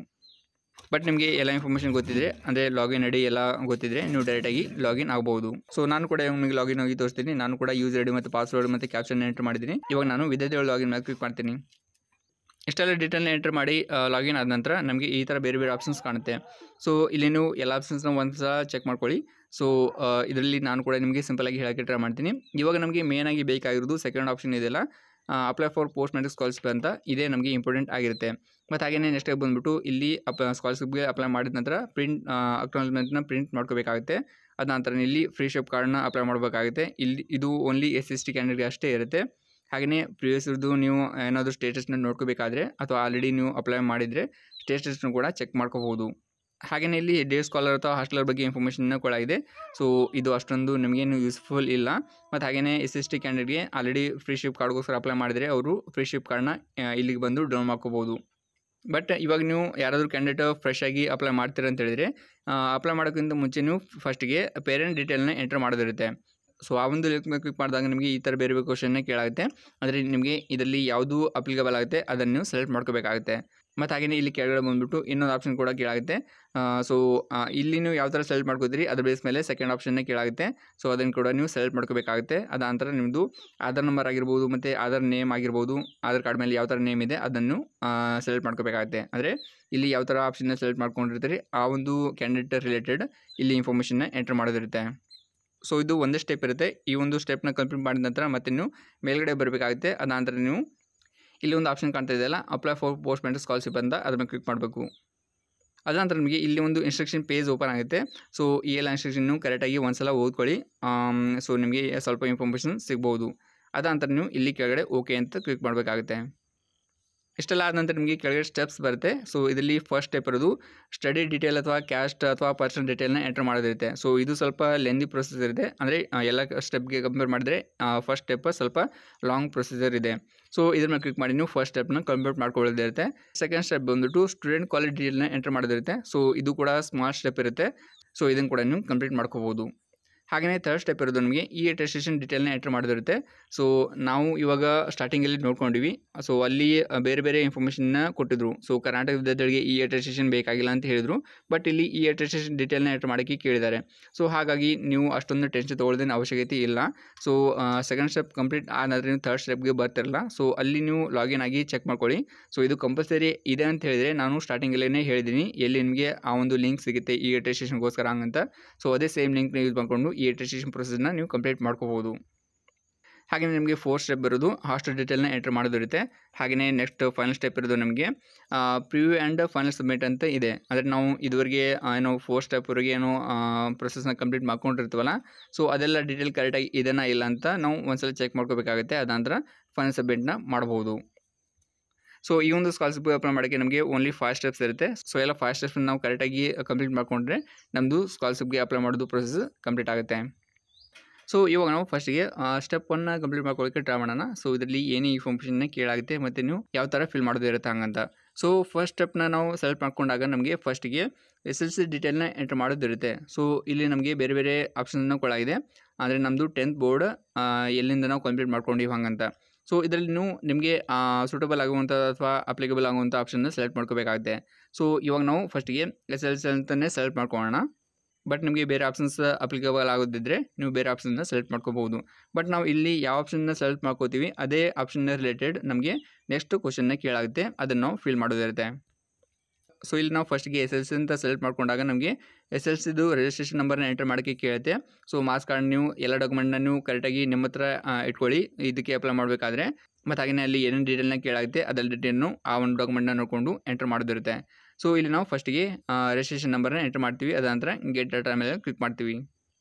S1: ಬಟ್ ನಿಮಗೆ ಎಲ್ಲ ಇನ್ಫಾರ್ಮೇಷನ್ ಗೊತ್ತಿದ್ರೆ ಅಂದರೆ ಲಾಗಿನ್ ಐ ಡಿ ಎಲ್ಲ ಗೊತ್ತಿದ್ರೆ ನೀವು ಡೈರೆಕ್ಟಾಗಿ ಲಾಗಿನ್ ಆಗ್ಬೋದು ಸೊ ನಾನು ಕೂಡ ನಿಮಗೆ ಲಾಗಿನ್ ಆಗಿ ತೋರಿಸ್ತೀನಿ ನಾನು ಕೂಡ ಯೂಸರ್ ಐ ಡಿ ಮತ್ತು ಪಾಸ್ವರ್ಡ್ ಮತ್ತು ಕ್ಯಾಪ್ಷನ್ ಎಂಟರ್ ಮಾಡಿದ್ದೀನಿ ಇವಾಗ ನಾನು ವಿದ್ಯಾರ್ಥಿಗಳು ಲಾಗಿನ್ ಮೇಲೆ ಕ್ಲಿಕ್ ಮಾಡ್ತೀನಿ ಇಷ್ಟೆಲ್ಲ ಡೀಟೇಲ್ನ ಎಂಟರ್ ಮಾಡಿ ಲಾಗಿನ್ ಆದ ನಂತರ ನಮಗೆ ಈ ಥರ ಬೇರೆ ಬೇರೆ ಆಪ್ಷನ್ಸ್ ಕಾಣುತ್ತೆ ಸೊ ಇಲ್ಲಿ ನೀವು ಎಲ್ಲ ಆಪ್ಷನ್ಸ್ನ ಒಂದು ಸಲ ಚೆಕ್ ಮಾಡ್ಕೊಳ್ಳಿ ಸೊ ಇದರಲ್ಲಿ ನಾನು ಕೂಡ ನಿಮಗೆ ಸಿಂಪಲಾಗಿ ಹೇಳೋಕ್ಕೆ ಟ್ರೈ ಮಾಡ್ತೀನಿ ಇವಾಗ ನಮಗೆ ಮೇನಾಗಿ ಬೇಕಾಗಿರೋದು ಸೆಕೆಂಡ್ ಆಪ್ಷನ್ ಇದೆಯಲ್ಲ apply for post matric scholarship ಅಂತ ಇದೇ ನಮಗೆ ಇಂಪಾರ್ಟೆಂಟ್ ಆಗಿರುತ್ತೆ ಮತ್ತು ಹಾಗೆಯೇ ನೆಕ್ಸ್ಟ್ ಬಂದುಬಿಟ್ಟು ಇಲ್ಲಿ ಅಪ್ ಸ್ಕಾಲರ್ಶಿಪ್ಗೆ ಅಪ್ಲೈ ಮಾಡಿದ ನಂತರ ಪ್ರಿಂಟ್ ಅಕ್ನಾಲಜ್ಮೆಂಟ್ನ ಪ್ರಿಂಟ್ ಮಾಡ್ಕೋಬೇಕಾಗುತ್ತೆ ಅದ ನಂತರ ಇಲ್ಲಿ ಫ್ರೀ ಶಾಪ್ ಕಾರ್ಡ್ನ ಅಪ್ಲೈ ಮಾಡಬೇಕಾಗುತ್ತೆ ಇಲ್ಲಿ ಇದು ಓನ್ಲಿ ಎಸ್ ಎಸ್ ಟಿ ಕ್ಯಾಂಡಿಡೇಟ್ಗೆ ಅಷ್ಟೇ ಇರುತ್ತೆ ಹಾಗೆಯೇ ಪ್ರಿವಿಯಸ್ ಇರೋದು ನೀವು ಏನಾದರೂ ಸ್ಟೇಟಸ್ನ ನೋಡ್ಕೋಬೇಕಾದ್ರೆ ಅಥವಾ ಆಲ್ರೆಡಿ ನೀವು ಅಪ್ಲೈ ಮಾಡಿದರೆ ಸ್ಟೇಟಸ್ನ ಕೂಡ ಚೆಕ್ ಮಾಡ್ಕೋಬೋದು ಹಾಗೆಯೇ ಇಲ್ಲಿ ಡೇ ಸ್ಕಾಲರ್ ಅಥವಾ ಹಾಸ್ಟೆಲರ್ ಬಗ್ಗೆ ಇನ್ಫಾರ್ಮೇಷನ್ನ ಕೊಡಲಾಗಿದೆ ಸೊ ಇದು ಅಷ್ಟೊಂದು ನಿಮಗೇನು ಯೂಸ್ಫುಲ್ ಇಲ್ಲ ಮತ್ತು ಹಾಗೆಯೇ ಎಸ್ ಎಸ್ ಟಿ ಕ್ಯಾಂಡಿಡೇಟ್ಗೆ ಆಲ್ರೆಡಿ ಫ್ರೀ ಶಿಪ್ ಕಾರ್ಡ್ಗೋಸ್ಕರ ಅಪ್ಲೈ ಮಾಡಿದರೆ ಅವರು ಫ್ರೀ ಶಿಪ್ ಕಾರ್ಡ್ನ ಇಲ್ಲಿಗೆ ಬಂದು ಡೌನ್ ಮಾಡ್ಕೋಬೋದು ಬಟ್ ಇವಾಗ ನೀವು ಯಾರಾದರೂ ಕ್ಯಾಂಡಿಡೇಟ್ ಫ್ರೆಶ್ ಆಗಿ ಅಪ್ಲೈ ಮಾಡ್ತೀರ ಅಂತ ಹೇಳಿದರೆ ಅಪ್ಲೈ ಮಾಡೋಕ್ಕಿಂತ ಮುಂಚೆ ನೀವು ಫಸ್ಟಿಗೆ ಪೇರೆಂಟ್ ಡೀಟೇಲ್ನ ಎಂಟರ್ ಮಾಡೋದಿರುತ್ತೆ ಸೊ ಆ ಒಂದು ಲಿಂಕ್ ಮೇಲೆ ಕ್ಲಿಕ್ ಮಾಡಿದಾಗ ನಿಮಗೆ ಈ ಥರ ಬೇರೆ ಬೇರೆ ಕ್ವಶನ್ನ ಕೇಳಾಗುತ್ತೆ ಅಂದರೆ ನಿಮಗೆ ಇದರಲ್ಲಿ ಯಾವುದು ಅಪ್ಲಿಕಬಲ್ ಆಗುತ್ತೆ ಅದನ್ನು ನೀವು ಸೆಲೆಕ್ಟ್ ಮಾಡ್ಕೋಬೇಕಾಗುತ್ತೆ ಮತ್ತು ಹಾಗೆಯೇ ಇಲ್ಲಿ ಕೆಳಗಡೆ ಬಂದುಬಿಟ್ಟು ಇನ್ನೊಂದು ಆಪ್ಷನ್ ಕೂಡ ಕೇಳಾಗುತ್ತೆ ಸೊ ಇಲ್ಲಿ ನೀವು ಯಾವ ಥರ ಸೆಲೆಕ್ಟ್ ಮಾಡ್ಕೋತೀರಿ ಅದ್ರ ಬೇಸ್ ಮೇಲೆ ಸೆಕೆಂಡ್ ಆಪ್ಷನ್ನೇ ಕೇಳಾಗುತ್ತೆ ಸೊ ಅದನ್ನು ಕೂಡ ನೀವು ಸೆಲೆಕ್ಟ್ ಮಾಡ್ಕೋಬೇಕಾಗುತ್ತೆ ಅದ ನಂತರ ನಿಮ್ಮದು ಆಧಾರ್ ನಂಬರ್ ಆಗಿರ್ಬೋದು ಮತ್ತು ಆಧಾರ್ ನೇಮ್ ಆಗಿರ್ಬೋದು ಆಧಾರ್ ಕಾರ್ಡ್ ಮೇಲೆ ಯಾವ ಥರ ನೇಮ್ ಇದೆ ಅದನ್ನು ಸೆಲೆಕ್ಟ್ ಮಾಡ್ಕೋಬೇಕಾಗುತ್ತೆ ಅಂದರೆ ಇಲ್ಲಿ ಯಾವ ಥರ ಆಪ್ಷನ್ನ ಸೆಲೆಕ್ಟ್ ಮಾಡ್ಕೊಂಡಿರ್ತೀರಿ ಆ ಒಂದು ಕ್ಯಾಂಡಿಡೇಟ್ ರಿಲೇಟೆಡ್ ಇಲ್ಲಿ ಇನ್ಫಾರ್ಮೇಷನ್ನ ಎಂಟರ್ ಮಾಡೋದಿರುತ್ತೆ ಸೊ ಇದು ಒಂದೇ ಸ್ಟೆಪ್ ಇರುತ್ತೆ ಈ ಒಂದು ಸ್ಟೆಪ್ನ ಕಂಪ್ಲೀಟ್ ಮಾಡಿದ ನಂತರ ಮತ್ತೆ ನೀವು ಮೇಲ್ಗಡೆ ಬರಬೇಕಾಗುತ್ತೆ ಅದ ನಂತರ ನೀವು ಇಲ್ಲಿ ಒಂದು ಆಪ್ಷನ್ ಕಾಣ್ತಾ ಇದೆಯಲ್ಲ ಅಪ್ಲೈ ಫಾರ್ ಪೋಸ್ಟ್ ಮೆಂಟ್ ಸ್ಕಾಲರ್ಶಿಪ್ ಅಂತ ಅದ್ರ ಮೇಲೆ ಕ್ಲಿಕ್ ಮಾಡಬೇಕು ಅದ ನಂತರ ನಿಮಗೆ ಇಲ್ಲಿ ಒಂದು ಇನ್ಸ್ಟ್ರಕ್ಷನ್ ಪೇಜ್ ಓಪನ್ ಆಗುತ್ತೆ ಸೊ ಈ ಎಲ್ಲ ಇನ್ಸ್ಟ್ರಕ್ಷನ್ನು ಕರೆಕ್ಟಾಗಿ ಒಂದ್ಸಲ ಓದ್ಕೊಳ್ಳಿ ಸೊ ನಿಮಗೆ ಸ್ವಲ್ಪ ಇನ್ಫಾರ್ಮೇಷನ್ ಸಿಗ್ಬೋದು ಅದ ನಂತರ ನೀವು ಇಲ್ಲಿ ಕೆಳಗಡೆ ಓಕೆ ಅಂತ ಕ್ಲಿಕ್ ಮಾಡಬೇಕಾಗುತ್ತೆ ಇಷ್ಟೆಲ್ಲ ಆದ ನಂತರ ನಿಮಗೆ ಕೆಳಗಡೆ ಸ್ಟೆಪ್ಸ್ ಬರುತ್ತೆ ಸೊ ಇದರಲ್ಲಿ ಫಸ್ಟ್ ಸ್ಟೆಪ್ ಇರೋದು ಸ್ಟಡಿ ಡೀಟೇಲ್ ಅಥವಾ ಕ್ಯಾಸ್ಟ್ ಅಥವಾ ಪರ್ಸನಲ್ ಡೀಟೇಲ್ನ ಎಂಟರ್ ಮಾಡೋದಿರುತ್ತೆ ಸೊ ಇದು ಸ್ವಲ್ಪ ಲೆಂದಿ ಪ್ರೊಸೀಜರ್ ಇದೆ ಅಂದರೆ ಎಲ್ಲ ಸ್ಟೆಪ್ಗೆ ಕಂಪೇರ್ ಮಾಡಿದ್ರೆ ಫಸ್ಟ್ ಸ್ಟೆಪ್ ಸ್ವಲ್ಪ ಲಾಂಗ್ ಪ್ರೊಸೀಜರ್ ಇದೆ ಸೊ ಇದ್ರ ಮೇಲೆ ಕ್ಲಿಕ್ ಮಾಡಿ ನೀವು ಫಸ್ಟ್ ಸ್ಟೆಪ್ನ ಕಂಪ್ಲೀಟ್ ಮಾಡ್ಕೊಳ್ಳೋದಿರುತ್ತೆ ಸೆಕೆಂಡ್ ಸ್ಟೆಪ್ ಬಂದ್ಬಿಟ್ಟು ಸ್ಟೂಡೆಂಟ್ ಕಾಲೇಜ್ ಡೀಟೇಲ್ನ ಎಂಟರ್ ಮಾಡೋದಿರುತ್ತೆ ಸೊ ಇದು ಕೂಡ ಸ್ಮಾಲ್ ಸ್ಟೆಪ್ ಇರುತ್ತೆ ಸೊ ಇದನ್ನು ಕೂಡ ನೀವು ಕಂಪ್ಲೀಟ್ ಮಾಡ್ಕೋಬೋದು ಹಾಗೆಯೇ ಥರ್ಡ್ ಸ್ಟೆಪ್ ಇರೋದು ನಮಗೆ ಈ ಅಟೆಸ್ಟೇಷನ್ ಡೀಟೇಲ್ನ ಎಂಟರ್ ಮಾಡೋದಿರುತ್ತೆ ಸೊ ನಾವು ಇವಾಗ ಸ್ಟಾರ್ಟಿಂಗಲ್ಲಿ ನೋಡ್ಕೊಂಡಿವಿ ಸೊ ಅಲ್ಲಿ ಬೇರೆ ಬೇರೆ ಇನ್ಫಾರ್ಮೇಷನ್ನ ಕೊಟ್ಟಿದ್ರು ಸೊ ಕರ್ನಾಟಕ ವಿದ್ಯಾರ್ಥಿಗಳಿಗೆ ಈ ಅಟೆಸ್ಟೇಷನ್ ಬೇಕಾಗಿಲ್ಲ ಅಂತ ಹೇಳಿದರು ಬಟ್ ಇಲ್ಲಿ ಈ ಅಟೆಸ್ಟೇಷನ್ ಡೀಟೇಲ್ನ ಎಂಟರ್ ಮಾಡೋಕ್ಕೆ ಕೇಳಿದ್ದಾರೆ ಸೊ ಹಾಗಾಗಿ ನೀವು ಅಷ್ಟೊಂದು ಟೆನ್ಷನ್ ತೊಗೊಳ್ಳೋದೇನು ಅವಶ್ಯಕತೆ ಇಲ್ಲ ಸೊ ಸೆಕೆಂಡ್ ಸ್ಟೆಪ್ ಕಂಪ್ಲೀಟ್ ಆದಾದರೆ ನೀವು ಥರ್ಡ್ ಸ್ಟೆಪ್ಗೆ ಬರ್ತಿರಲ್ಲ ಸೊ ಅಲ್ಲಿ ನೀವು ಲಾಗಿನ್ ಆಗಿ ಚೆಕ್ ಮಾಡ್ಕೊಳ್ಳಿ ಸೊ ಇದು ಕಂಪಲ್ಸರಿ ಇದೆ ಅಂತ ಹೇಳಿದರೆ ನಾನು ಸ್ಟಾರ್ಟಿಂಗಲ್ಲೇ ಹೇಳಿದ್ದೀನಿ ಎಲ್ಲಿ ನಿಮಗೆ ಆ ಒಂದು ಲಿಂಕ್ ಸಿಗುತ್ತೆ ಈ ಅಟೆಸ್ಟೇಷನ್ಗೋಸ್ಕರ ಹಂಗಂತ ಸೊ ಅದೇ ಸೇಮ್ ಲಿಂಕ್ನ ಯೂಸ್ ಮಾಡಿಕೊಂಡು ಈ ಅಟೆಸ್ಟೇಷನ್ ಪ್ರೊಸೆಸ್ನ ನೀವು ಕಂಪ್ಲೀಟ್ ಮಾಡ್ಕೋಬೋದು ಹಾಗೆಯೇ ನಿಮಗೆ ಫೋರ್ತ್ ಸ್ಟೆಪ್ ಬರೋದು ಹಾಸ್ಟೆಲ್ ಡೀಟೇಲ್ನ ಎಂಟರ್ ಮಾಡೋದಿರುತ್ತೆ ಹಾಗೆಯೇ ನೆಕ್ಸ್ಟ್ ಫೈನಲ್ ಸ್ಟೆಪ್ ಇರೋದು ನಮಗೆ ಪ್ರಿವ್ಯೂ ಆ್ಯಂಡ್ ಫೈನಲ್ ಸಬ್ಮಿಟ್ ಅಂತ ಇದೆ ಅಂದರೆ ನಾವು ಇದುವರೆಗೆ ಆ, ಏನೋ ಫೋರ್ ಸ್ಟೆಪ್ವರೆಗೆ ಏನೋ ಪ್ರೊಸೆಸ್ನ ಕಂಪ್ಲೀಟ್ ಮಾಡ್ಕೊಂಡಿರ್ತೀವಲ್ಲ ಸೊ ಅದೆಲ್ಲ ಡೀಟೇಲ್ ಕರೆಕ್ಟಾಗಿ ಇದೆನಾ ಇಲ್ಲ ಅಂತ ನಾವು ಒಂದ್ಸಲ ಚೆಕ್ ಮಾಡ್ಕೋಬೇಕಾಗುತ್ತೆ ಅದಾಂತರ ಫೈನಲ್ ಸಬ್ಮಿಟ್ನ ಮಾಡ್ಬೋದು ಸೊ ಈ ಒಂದು ಸ್ಕಾಲರ್ಶಿಪ್ ಅಪ್ಲೈ ಮಾಡೋಕ್ಕೆ ನಮಗೆ ಓನ್ಲಿ ಫೈವ್ ಸ್ಟೆಪ್ಸ್ ಇರುತ್ತೆ ಸೊ ಎಲ್ಲ ಫೈವ್ ಸ್ಟೆಪ್ಸ್ ನಾವು ಕರೆಕ್ಟಾಗಿ ಕಂಪ್ಲೀಟ್ ಮಾಡಿಕೊಂಡ್ರೆ ನಮ್ಮದು ಸ್ಕಾಲರ್ಶಿಪ್ಗೆ ಅಪ್ಲೈ ಮಾಡೋದು ಪ್ರೊಸೆಸ್ ಕಂಪ್ಲೀಟ್ ಆಗುತ್ತೆ ಸೊ ಇವಾಗ ನಾವು ಫಸ್ಟಿಗೆ ಸ್ಟೆಪ್ ಒನ್ನ ಕಂಪ್ಲೀಟ್ ಮಾಡ್ಕೊಳ್ಳೋಕ್ಕೆ ಟ್ರೈ ಮಾಡೋಣ ಸೊ ಇದರಲ್ಲಿ ಏನೇ ಇನ್ಫಾರ್ಮೇಷನ್ನ ಕೇಳಾಗುತ್ತೆ ಮತ್ತು ನೀವು ಯಾವ ಥರ ಫಿಲ್ ಮಾಡೋದಿರುತ್ತೆ ಹಂಗಂತ ಸೊ ಫಸ್ಟ್ ಸ್ಟೆಪ್ನ ನಾವು ಸೆಲೆಕ್ಟ್ ಮಾಡ್ಕೊಂಡಾಗ ನಮಗೆ ಫಸ್ಟಿಗೆ ಎಸ್ ಎಲ್ ಸಿ ಡೀಟೇಲ್ನ ಎಂಟರ್ ಮಾಡೋದಿರುತ್ತೆ ಸೊ ಇಲ್ಲಿ ನಮಗೆ ಬೇರೆ ಬೇರೆ ಆಪ್ಷನ್ನ ಕೊಡಾಗಿದೆ ಅಂದರೆ ನಮ್ಮದು ಟೆಂತ್ ಬೋರ್ಡ್ ಎಲ್ಲಿಂದ ನಾವು ಕಂಪ್ಲೀಟ್ ಮಾಡ್ಕೊಂಡಿವಿ ಹಂಗಂತ ಸೊ ಇದರಲ್ಲಿ ನೀವು ನಿಮಗೆ ಸೂಟಬಲ್ ಆಗುವಂಥ ಅಥವಾ ಅಪ್ಲಿಕಬಲ್ ಆಗುವಂಥ ಆಪ್ಷನ್ನ ಸೆಲೆಕ್ಟ್ ಮಾಡ್ಕೋಬೇಕಾಗುತ್ತೆ ಸೊ ಇವಾಗ ನಾವು ಫಸ್ಟಿಗೆ ಎಸ್ ಎಲ್ ಸಿ ಅಂತಲೇ ಸೆಲೆಕ್ಟ್ ಮಾಡ್ಕೊಳ್ಳೋಣ ಬಟ್ ನಿಮಗೆ ಬೇರೆ ಆಪ್ಷನ್ಸ್ ಅಪ್ಲಿಕಬಲ್ ಆಗೋದಿದ್ದರೆ ನೀವು ಬೇರೆ ಆಪ್ಷನ್ನ ಸೆಲೆಕ್ಟ್ ಮಾಡ್ಕೋಬೋದು ಬಟ್ ನಾವು ಇಲ್ಲಿ ಯಾವ ಆಪ್ಷನ್ನ ಸೆಲೆಕ್ಟ್ ಮಾಡ್ಕೋತೀವಿ ಅದೇ ಆಪ್ಷನ್ನ ರಿಲೇಟೆಡ್ ನಮಗೆ ನೆಕ್ಸ್ಟ್ ಕ್ವಶನ್ನ ಕೇಳಾಗುತ್ತೆ ಅದನ್ನು ನಾವು ಫಿಲ್ ಮಾಡೋದಿರುತ್ತೆ ಸೊ ಇಲ್ಲಿ ನಾವು ಫಸ್ಟ್ಗೆ ಎಸ್ ಎಲ್ ಸಿ ಅಂತ ಸೆಲೆಕ್ಟ್ ಮಾಡ್ಕೊಂಡಾಗ ನಮಗೆ ಎಸ್ ಎಲ್ ಸಿದು ರಿಜಿಸ್ಟ್ರೇಷನ್ ನಂಬರ್ನ ಎಂಟರ್ ಮಾಡೋಕ್ಕೆ ಕೇಳುತ್ತೆ ಸೊ ಮಾರ್ಕ್ಸ್ ಕಾರ್ಡ್ ನೀವು ಎಲ್ಲ ಡಾಕ್ಯುಮೆಂಟ್ನ ನೀವು ಕರೆಕ್ಟಾಗಿ ನಿಮ್ಮ ಹತ್ರ ಆ, ಇಟ್ಕೊಳ್ಳಿ ಇದಕ್ಕೆ ಅಪ್ಲೈ ಮಾಡಬೇಕಾದ್ರೆ ಮತ್ತು ಹಾಗೆಯೇ ಅಲ್ಲಿ ಏನೇನು ಡೀಟೇಲ್ನ ಕೇಳಾಗುತ್ತೆ ಅದರ ಡೀಟೇಲ್ನು ಆ ಒಂದು ಡಾಕ್ಯುಮೆಂಟ್ನ ನೋಡಿಕೊಂಡು ಎಂಟರ್ ಮಾಡೋದಿರುತ್ತೆ ಸೊ ಇಲ್ಲಿ ನಾವು ಫಸ್ಟಿಗೆ ರಿಜಿಸ್ಟ್ರೇಷನ್ ನಂಬರ್ನ ಎಂಟರ್ ಮಾಡ್ತೀವಿ ಅದ ನಂತರ ಗೆಟ್ ಡಾಟಾ ಮೇಲೆ ಕ್ಲಿಕ್ ಮಾಡ್ತೀವಿ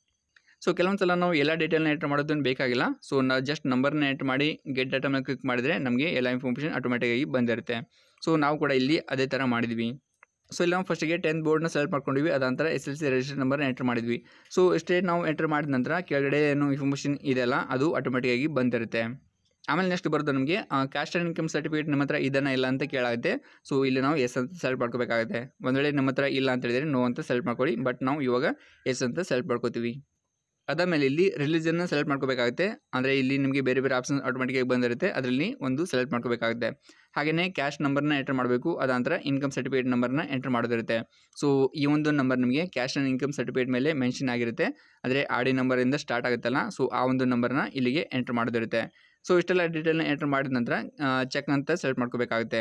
S1: ಸೊ ಕೆಲವೊಂದು ಸಲ ನಾವು ಎಲ್ಲ ಡೀಟೇಲ್ನ ಎಂಟರ್ ಮಾಡೋದನ್ನು ಬೇಕಾಗಿಲ್ಲ ಸೊ ನಾವು ಜಸ್ಟ್ ನಂಬರ್ನ ಎಂಟರ್ ಮಾಡಿ ಗೆಟ್ ಡಾಟಾ ಮೇಲೆ ಕ್ಲಿಕ್ ಮಾಡಿದರೆ ನಮಗೆ ಎಲ್ಲ ಇನ್ಫಾರ್ಮೇಷನ್ ಆಟೋಮೆಟಿಕಾಗಿ ಬಂದಿರುತ್ತೆ ಸೊ ನಾವು ಕೂಡ ಇಲ್ಲಿ ಅದೇ ಥರ ಮಾಡಿದ್ವಿ ಸೊ ಇಲ್ಲಿ ನಾವು ಫಸ್ಟಿಗೆ ಟೆಂತ್ ಬೋರ್ಡ್ನ ಸೆಲೆಕ್ಟ್ ಮಾಡ್ಕೊಂಡಿವಿ ಅದ ನಂತರ ಎಸ್ ಎಲ್ ಸಿ ರಿಜಿಸ್ಟರ್ ನಂಬರ್ನ ಎಂಟರ್ ಮಾಡಿದ್ವಿ ಸೊ ಇಷ್ಟೇ ನಾವು ಎಂಟರ್ ಮಾಡಿದ ನಂತರ ಕೆಳಗಡೆ ಏನು ಇನ್ಫಾರ್ಮೇಷನ್ ಇದೆಯಲ್ಲ ಅದು ಆಟೋಮೆಟಿಕಾಗಿ ಬಂದಿರುತ್ತೆ ಆಮೇಲೆ ನೆಕ್ಸ್ಟ್ ಬರೋದು ನಮಗೆ ಕ್ಯಾಸ್ಟ್ ಆ್ಯಂಡ್ ಇನ್ಕಮ್ ಸರ್ಟಿಫಿಕೇಟ್ ನಮ್ಮ ಹತ್ರ ಇದನ್ನ ಇಲ್ಲ ಅಂತ ಕೇಳಾಗುತ್ತೆ ಸೊ ಇಲ್ಲಿ ನಾವು ಎಸ್ ಅಂತ ಸೆಲೆಕ್ಟ್ ಮಾಡ್ಕೋಬೇಕಾಗುತ್ತೆ ಒಂದು ವೇಳೆ ನಮ್ಮ ಹತ್ರ ಇಲ್ಲ ಅಂತ ಹೇಳಿದರೆ ನೋ ಅಂತ ಸೆಲೆಕ್ಟ್ ಮಾಡ್ಕೊಳ್ಳಿ ಬಟ್ ನಾವು ಇವಾಗ ಎಸ್ ಅಂತ ಸೆಲೆಕ್ಟ್ ಮಾಡ್ಕೋತೀವಿ ಅದಾದಮೇಲೆ ಇಲ್ಲಿ ರಿಲಿಜನ್ನ ಸೆಲೆಕ್ಟ್ ಮಾಡ್ಕೋಬೇಕಾಗುತ್ತೆ ಅಂದರೆ ಇಲ್ಲಿ ನಿಮಗೆ ಬೇರೆ ಬೇರೆ ಆಪ್ಷನ್ ಆಟೋಮೆಟಿಕಾಗಿ ಬಂದಿರುತ್ತೆ ಅದರಲ್ಲಿ ಒಂದು ಸೆಲೆಕ್ಟ್ ಮಾಡ್ಕೋಬೇಕಾಗುತ್ತೆ ಹಾಗೆಯೇ ಕ್ಯಾಶ್ ನಂಬರ್ನ ಎಂಟರ್ ಮಾಡಬೇಕು ಅದಾಂತರ ಇನ್ಕಮ್ ಸರ್ಟಿಫಿಕೇಟ್ ನಂಬರ್ನ ಎಂಟರ್ ಮಾಡೋದಿರುತ್ತೆ ಸೊ ಈ ಒಂದು ನಂಬರ್ ನಿಮಗೆ ಕ್ಯಾಶ್ ಆ್ಯಂಡ್ ಇನ್ಕಮ್ ಸರ್ಟಿಫಿಕೇಟ್ ಮೇಲೆ ಮೆನ್ಷನ್ ಆಗಿರುತ್ತೆ ಅಂದರೆ ಆರ್ ಡಿ ನಂಬರಿಂದ ಸ್ಟಾರ್ಟ್ ಆಗುತ್ತಲ್ಲ ಸೊ ಆ ಒಂದು ನಂಬರ್ನ ಇಲ್ಲಿಗೆ ಎಂಟರ್ ಮಾಡೋದಿರುತ್ತೆ ಸೊ ಇಷ್ಟೆಲ್ಲ ಡೀಟೇಲ್ನ ಎಂಟರ್ ಮಾಡಿದ ನಂತರ ಚೆಕ್ ಅಂತ ಸೆಲೆಕ್ಟ್ ಮಾಡ್ಕೋಬೇಕಾಗುತ್ತೆ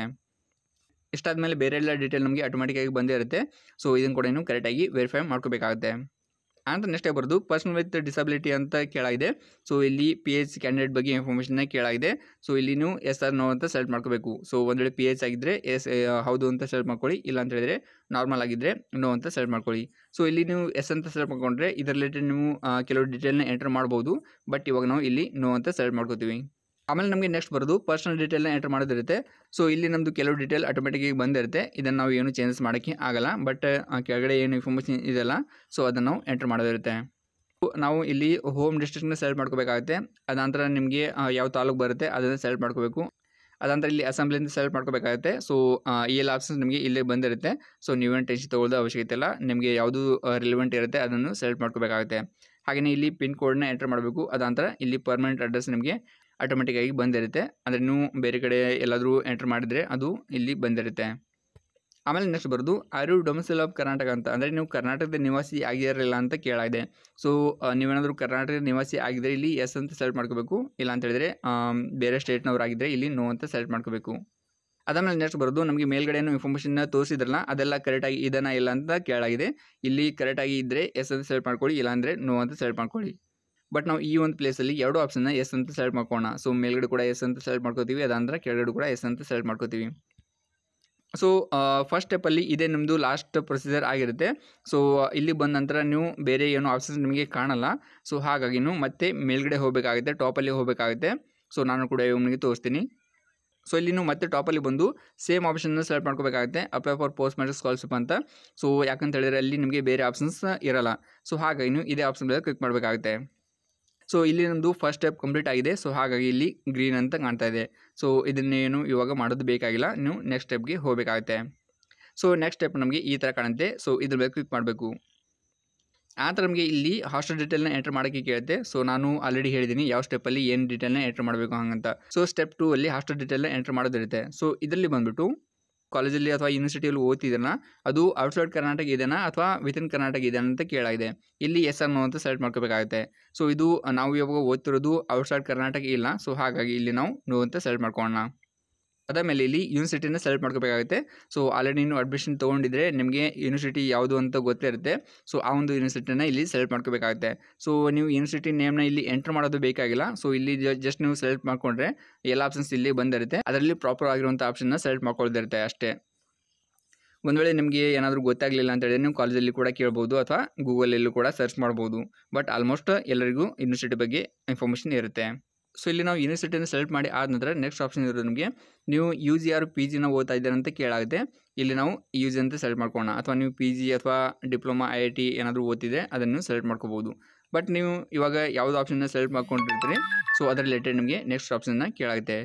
S1: ಇಷ್ಟಾದಮೇಲೆ ಬೇರೆ ಎಲ್ಲ ಡೀಟೇಲ್ ನಮಗೆ ಆಟೋಮೆಟಿಕಾಗಿ ಬಂದೇ ಇರುತ್ತೆ ಸೊ ಇದನ್ನು ಕೂಡ ನೀವು ಕರೆಕ್ಟಾಗಿ ವೆರಿಫೈ ಮಾಡ್ಕೋಬೇಕಾಗುತ್ತೆ ಅಂತ ನೆಕ್ಸ್ಟ್ ಬರೋದು ಪರ್ಸನ್ ವಿತ್ ಡಿಸಬಿಲಿಟಿ ಅಂತ ಕೇಳಾಗಿದೆ ಸೊ ಇಲ್ಲಿ ಪಿ ಎಚ್ ಕ್ಯಾಂಡಿಡೇಟ್ ಬಗ್ಗೆ ಇನ್ಫಾರ್ಮೇಷನ್ನ ಕೇಳಾಗಿದೆ ಸೊ ಇಲ್ಲಿ ನೀವು ಎಸ್ ಆರ್ ನೋ ಅಂತ ಸೆಲೆಕ್ಟ್ ಮಾಡ್ಕೋಬೇಕು ಸೊ ಒಂದು ವೇಳೆ ಪಿ ಎಚ್ ಆಗಿದ್ದರೆ ಎಸ್ ಹೌದು ಅಂತ ಸೆಲೆಕ್ಟ್ ಮಾಡ್ಕೊಳ್ಳಿ ಇಲ್ಲ ಅಂತ ಹೇಳಿದರೆ ನಾರ್ಮಲ್ ಆಗಿದ್ದರೆ ನೋ ಅಂತ ಸೆಲೆಕ್ಟ್ ಮಾಡ್ಕೊಳ್ಳಿ ಸೊ ಇಲ್ಲಿ ನೀವು ಎಸ್ ಅಂತ ಸೆಲೆಕ್ಟ್ ಮಾಡ್ಕೊಂಡ್ರೆ ಇದರ ರಿಲೇಟೆಡ್ ನೀವು ಆ, ಕೆಲವು ಡೀಟೇಲ್ನ ಎಂಟರ್ ಮಾಡ್ಬೋದು ಬಟ್ ಇವಾಗ ನಾವು ಇಲ್ಲಿ ನೋ ಅಂತ ಸೆಲೆಕ್ಟ್ ಮಾಡ್ಕೋತೀವಿ ಆಮೇಲೆ ನಮಗೆ ನೆಕ್ಸ್ಟ್ ಬರೋದು ಪರ್ಸನಲ್ ಡೀಟೇಲ್ನ ಎಂಟರ್ ಮಾಡೋದಿರುತ್ತೆ ಸೊ ಇಲ್ಲಿ ನಮ್ಮದು ಕೆಲವು ಡೀಟೇಲ್ ಆಟೋಮೆಟಿಕಾಗಿ ಬಂದಿರುತ್ತೆ ಇದನ್ನು ನಾವು ಏನು ಚೇಂಜಸ್ ಮಾಡೋಕ್ಕೆ ಆಗಲ್ಲ ಬಟ್ ಕೆಳಗಡೆ ಏನು ಇನ್ಫಾರ್ಮೇಷನ್ ಇದೆಯಲ್ಲ ಸೊ ಅದನ್ನು ನಾವು ಎಂಟರ್ ಮಾಡೋದಿರುತ್ತೆ ನಾವು ಇಲ್ಲಿ ಹೋಮ್ ಡಿಸ್ಟ್ರಿಕ್ಟ್ನ ಸೆಲೆಕ್ಟ್ ಮಾಡ್ಕೋಬೇಕಾಗುತ್ತೆ ಅದಂತರ ನಿಮಗೆ ಯಾವ ತಾಲೂಕು ಬರುತ್ತೆ ಅದನ್ನು ಸೆಲೆಕ್ಟ್ ಮಾಡ್ಕೋಬೇಕು ಅದಂತರ ಇಲ್ಲಿ ಅಸೆಂಬ್ಲಿಯಿಂದ ಸೆಲೆಕ್ಟ್ ಮಾಡ್ಕೋಬೇಕಾಗುತ್ತೆ ಸೊ ಈ ಎಲ್ಲ ಆಪ್ಷನ್ಸ್ ನಿಮಗೆ ಇಲ್ಲೇ ಬಂದಿರುತ್ತೆ ಸೊ ನೀವೇನು ಟೆನ್ಷನ್ ತೊಗೊಳ್ಳೋದು ಅವಶ್ಯಕತೆ ಇಲ್ಲ ನಿಮಗೆ ಯಾವುದು ರಿಲೆವೆಂಟ್ ಇರುತ್ತೆ ಅದನ್ನು ಸೆಲೆಕ್ಟ್ ಮಾಡ್ಕೋಬೇಕಾಗುತ್ತೆ ಹಾಗೆಯೇ ಇಲ್ಲಿ ಪಿನ್ ಕೋಡ್ನ ಎಂಟರ್ ಮಾಡಬೇಕು ಅದಂತರ ಇಲ್ಲಿ ಪರ್ಮನೆಂಟ್ ಅಡ್ರೆಸ್ ನಿಮಗೆ ಆಟೋಮೆಟಿಕ್ಕಾಗಿ ಬಂದಿರುತ್ತೆ ಅಂದರೆ ನೀವು ಬೇರೆ ಕಡೆ ಎಲ್ಲಾದರೂ ಎಂಟರ್ ಮಾಡಿದರೆ ಅದು ಇಲ್ಲಿ ಬಂದಿರುತ್ತೆ ಆಮೇಲೆ ನೆಕ್ಸ್ಟ್ ಬರೋದು are you domicile of Karnataka ಅಂತ ಅಂದರೆ ನೀವು ಕರ್ನಾಟಕದ ನಿವಾಸಿ ಆಗಿರಲಿಲ್ಲ ಅಂತ ಕೇಳಾಗಿದೆ ಸೊ ನೀವೇನಾದರೂ ಕರ್ನಾಟಕದ ನಿವಾಸಿ ಆಗಿದ್ದರೆ ಇಲ್ಲಿ ಎಸ್ ಅಂತ ಸೆಲೆಕ್ಟ್ ಮಾಡ್ಕೋಬೇಕು ಇಲ್ಲ ಅಂತ ಹೇಳಿದರೆ ಆಮ್, ಬೇರೆ ಸ್ಟೇಟ್ನವರಾಗಿದ್ದರೆ ಇಲ್ಲಿ ನೋ ಅಂತ ಸೆಲೆಕ್ಟ್ ಮಾಡ್ಕೋಬೇಕು ಅದಾದಮೇಲೆ ನೆಕ್ಸ್ಟ್ ಬರೋದು ನಮಗೆ ಮೇಲ್ಗಡೆ ಏನು ಇನ್ಫಾರ್ಮೇಷನ್ನ ತೋರಿಸಿದ್ರಲ್ಲ ಅದೆಲ್ಲ ಕರೆಕ್ಟಾಗಿ ಇದನ್ನ ಇಲ್ಲ ಅಂತ ಕೇಳಾಗಿದೆ ಇಲ್ಲಿ ಕರೆಕ್ಟಾಗಿ ಇದ್ದರೆ ಎಸ್ ಅಂತ ಸೆಲೆಕ್ಟ್ ಮಾಡ್ಕೊಳ್ಳಿ ಇಲ್ಲಾಂದರೆ ನೋ ಅಂತ ಸೆಲೆಕ್ಟ್ ಮಾಡ್ಕೊಳ್ಳಿ ಬಟ್ ನಾವು ಈ ಒಂದು ಪ್ಲೇಸಲ್ಲಿ ಎರಡು ಆಪ್ಷನ್ನ ಎಸ್ ಅಂತ ಸೆಲೆಕ್ಟ್ ಮಾಡ್ಕೋಣ ಸೊ ಮೇಲ್ಗಡೆ ಕೂಡ ಎಸ್ ಅಂತ ಸೆಲೆಕ್ಟ್ ಮಾಡ್ಕೋತೀವಿ ಅದಂದ್ರೆ ಕೆಳಗಡೆ ಕೂಡ ಎಸ್ ಅಂತ ಸೆಲೆಕ್ಟ್ ಮಾಡ್ಕೋತೀವಿ ಸೊ ಫಸ್ಟ್ ಸ್ಟೆಪ್ಪಲ್ಲಿ ಇದೇ ನಿಮ್ಮದು ಲಾಸ್ಟ್ ಪ್ರೊಸೀಜರ್ ಆಗಿರುತ್ತೆ ಸೊ ಇಲ್ಲಿ ಬಂದ ನಂತರ ನೀವು ಬೇರೆ ಏನೋ ಆಪ್ಷನ್ಸ್ ನಿಮಗೆ ಕಾಣಲ್ಲ ಸೊ ಹಾಗಾಗಿ ನೀವು ಮತ್ತೆ ಮೇಲ್ಗಡೆ ಹೋಗಬೇಕಾಗುತ್ತೆ ಟಾಪಲ್ಲಿ ಹೋಗಬೇಕಾಗುತ್ತೆ ಸೊ ನಾನು ಕೂಡ ಇವಾಗ ನಿಮಗೆ ತೋರಿಸ್ತೀನಿ ಸೊ ಇಲ್ಲಿ ನೀವು ಮತ್ತೆ ಟಾಪಲ್ಲಿ ಬಂದು ಸೇಮ್ ಆಪ್ಷನ್ನ ಸೆಲೆಕ್ಟ್ ಮಾಡ್ಕೋಬೇಕಾಗುತ್ತೆ apply for post matric scholarship ಅಂತ ಸೊ ಯಾಕಂತ ಹೇಳಿದ್ರೆ ಅಲ್ಲಿ ನಿಮಗೆ ಬೇರೆ ಆಪ್ಷನ್ಸ್ ಇರಲ್ಲ ಸೊ ಹಾಗಾಗಿ ನೀವು ಇದೇ ಆಪ್ಷನ್ ಮೇಲೆ ಕ್ಲಿಕ್ ಮಾಡಬೇಕಾಗುತ್ತೆ ಸೊ ಇಲ್ಲಿ ನಮ್ಮದು ಫಸ್ಟ್ ಸ್ಟೆಪ್ ಕಂಪ್ಲೀಟ್ ಆಗಿದೆ ಸೊ ಹಾಗಾಗಿ ಇಲ್ಲಿ ಗ್ರೀನ್ ಅಂತ ಕಾಣ್ತಾ ಇದೆ ಸೊ ಇದನ್ನೇನು ಇವಾಗ ಮಾಡೋದು ಬೇಕಾಗಿಲ್ಲ ನೀವು ನೆಕ್ಸ್ಟ್ ಸ್ಟೆಪ್ಗೆ ಹೋಗಬೇಕಾಗುತ್ತೆ ಸೊ ನೆಕ್ಸ್ಟ್ ಸ್ಟೆಪ್ ನಮಗೆ ಈ ಥರ ಕಾಣುತ್ತೆ ಸೊ ಇದ್ರ ಮೇಲೆ ಕ್ಲಿಕ್ ಮಾಡಬೇಕು ಆ ಥರ ನಮಗೆ ಇಲ್ಲಿ ಹಾಸ್ಟೆಲ್ ಡೀಟೇಲ್ನ ಎಂಟರ್ ಮಾಡೋಕ್ಕೆ ಕೇಳುತ್ತೆ ಸೊ ನಾನು ಆಲ್ರೆಡಿ ಹೇಳಿದ್ದೀನಿ ಯಾವ ಸ್ಟೆಪ್ಪಲ್ಲಿ ಏನು ಡೀಟೇಲ್ನ ಎಂಟರ್ ಮಾಡಬೇಕು ಹಂಗಂತ ಸೊ ಸ್ಟೆಪ್ ಟೂ ಅಲ್ಲಿ ಹಾಸ್ಟೆಲ್ ಡೀಟೇಲ್ನ ಎಂಟರ್ ಮಾಡೋದಿರುತ್ತೆ ಸೊ ಇದರಲ್ಲಿ ಬಂದುಬಿಟ್ಟು ಕಾಲೇಜಲ್ಲಿ ಅಥವಾ ಯೂನಿವರ್ಸಿಟಿಯಲ್ಲಿ ಓದ್ತಿದ್ದೀನ ಅದು ಔಟ್ಸೈಡ್ ಕರ್ನಾಟಕ ಇದೆನಾ ಅಥವಾ ವಿತಿನ್ ಕರ್ನಾಟಕ ಇದೆನಾ ಅಂತ ಕೇಳಾಗಿದೆ ಇಲ್ಲಿ ಎಸ್ ಅನ್ನೋ ಅಂತ ಸೆಲೆಕ್ಟ್ ಮಾಡ್ಕೋಬೇಕಾಗುತ್ತೆ ಸೊ ಇದು ನಾವು ಇವಾಗ ಓದ್ತಿರೋದು ಔಟ್ಸೈಡ್ ಕರ್ನಾಟಕ ಇಲ್ಲ ಸೊ ಹಾಗಾಗಿ ಇಲ್ಲಿ ನಾವು ನೋ ಅಂತ ಸೆಲೆಕ್ಟ್ ಮಾಡ್ಕೊಳ್ಳೋಣ ಅದಾದಮೇಲೆ ಇಲ್ಲಿ ಯೂನಿವರ್ಸಿಟಿನ ಸೆಲೆಕ್ಟ್ ಮಾಡ್ಕೋಬೇಕಾಗುತ್ತೆ ಸೊ ಆಲ್ರೆಡಿ ನೀವು ಅಡ್ಮಿಷನ್ ತೊಗೊಂಡಿದ್ರೆ ನಿಮಗೆ ಯೂನಿವರ್ಸಿಟಿ ಯಾವುದು ಅಂತ ಗೊತ್ತಿರುತ್ತೆ ಸೊ ಆ ಒಂದು ಯೂನಿವರ್ಸಿಟಿನ ಇಲ್ಲಿ ಸೆಲೆಕ್ಟ್ ಮಾಡ್ಕೋಬೇಕಾಗುತ್ತೆ ಸೊ ನೀವು ಯೂನಿವರ್ಸಿಟಿ ನೇಮ್ನ ಇಲ್ಲಿ ಎಂಟರ್ ಮಾಡೋದು ಬೇಕಾಗಿಲ್ಲ ಸೊ ಇಲ್ಲಿ ಜಸ್ಟ್ ನೀವು ಸೆಲೆಕ್ಟ್ ಮಾಡ್ಕೊಂಡ್ರೆ ಎಲ್ಲ ಆಪ್ಷನ್ಸ್ ಇಲ್ಲಿ ಬಂದಿರುತ್ತೆ ಅದರಲ್ಲಿ ಪ್ರಾಪರ್ ಆಗಿರುವಂಥ ಆಪ್ಷನ್ನ ಸೆಲೆಕ್ಟ್ ಮಾಡ್ಕೊಳ್ದಿರುತ್ತೆ ಅಷ್ಟೇ ಒಂದು ವೇಳೆ ನಿಮಗೆ ಏನಾದರೂ ಗೊತ್ತಾಗಲಿಲ್ಲ ಅಂತ ಹೇಳಿದ್ರೆ ನೀವು ಕಾಲೇಜಲ್ಲಿ ಕೂಡ ಕೇಳ್ಬೋದು ಅಥವಾ ಗೂಗಲಲ್ಲೂ ಕೂಡ ಸರ್ಚ್ ಮಾಡ್ಬೋದು ಬಟ್ ಆಲ್ಮೋಸ್ಟ್ ಎಲ್ಲರಿಗೂ ಯೂನಿವರ್ಸಿಟಿ ಬಗ್ಗೆ ಇನ್ಫಾರ್ಮೇಷನ್ ಇರುತ್ತೆ ಸೊ ಇಲ್ಲಿ ನಾವು ಯೂನಿವರ್ಸಿಟಿನ ಸೆಲೆಕ್ಟ್ ಮಾಡಿ ಆದ ನಂತರ ನೆಕ್ಸ್ಟ್ ಆಪ್ಷನ್ ಇರೋದು ನಮಗೆ ನೀವು ಯು ಜಿ ಆರ್ ಪಿ ಜಿನ ಓದ್ತಾ ಇದ್ದೀರ ಅಂತ ಕೇಳಾಗುತ್ತೆ ಇಲ್ಲಿ ನಾವು ಯು ಜಿ ಅಂತ ಸೆಲೆಕ್ಟ್ ಮಾಡ್ಕೊಳ್ಳೋಣ ಅಥವಾ ನೀವು ಪಿ ಜಿ ಅಥವಾ ಡಿಪ್ಲೊಮಾ ಐ ಐ ಟಿ ಏನಾದರೂ ಓದ್ತಿದ್ರೆ ಅದನ್ನು ಸೆಲೆಕ್ಟ್ ಮಾಡ್ಕೋಬೋದು ಬಟ್ ನೀವು ಇವಾಗ ಯಾವುದು ಆಪ್ಷನ್ನ ಸೆಲೆಕ್ಟ್ ಮಾಡ್ಕೊಂಡಿರ್ತೀರಿ ಸೊ ಅದರ ರಿಲೇಟೆಡ್ ನಿಮಗೆ ನೆಕ್ಸ್ಟ್ ಆಪ್ಷನ್ನ ಕೇಳಾಗುತ್ತೆ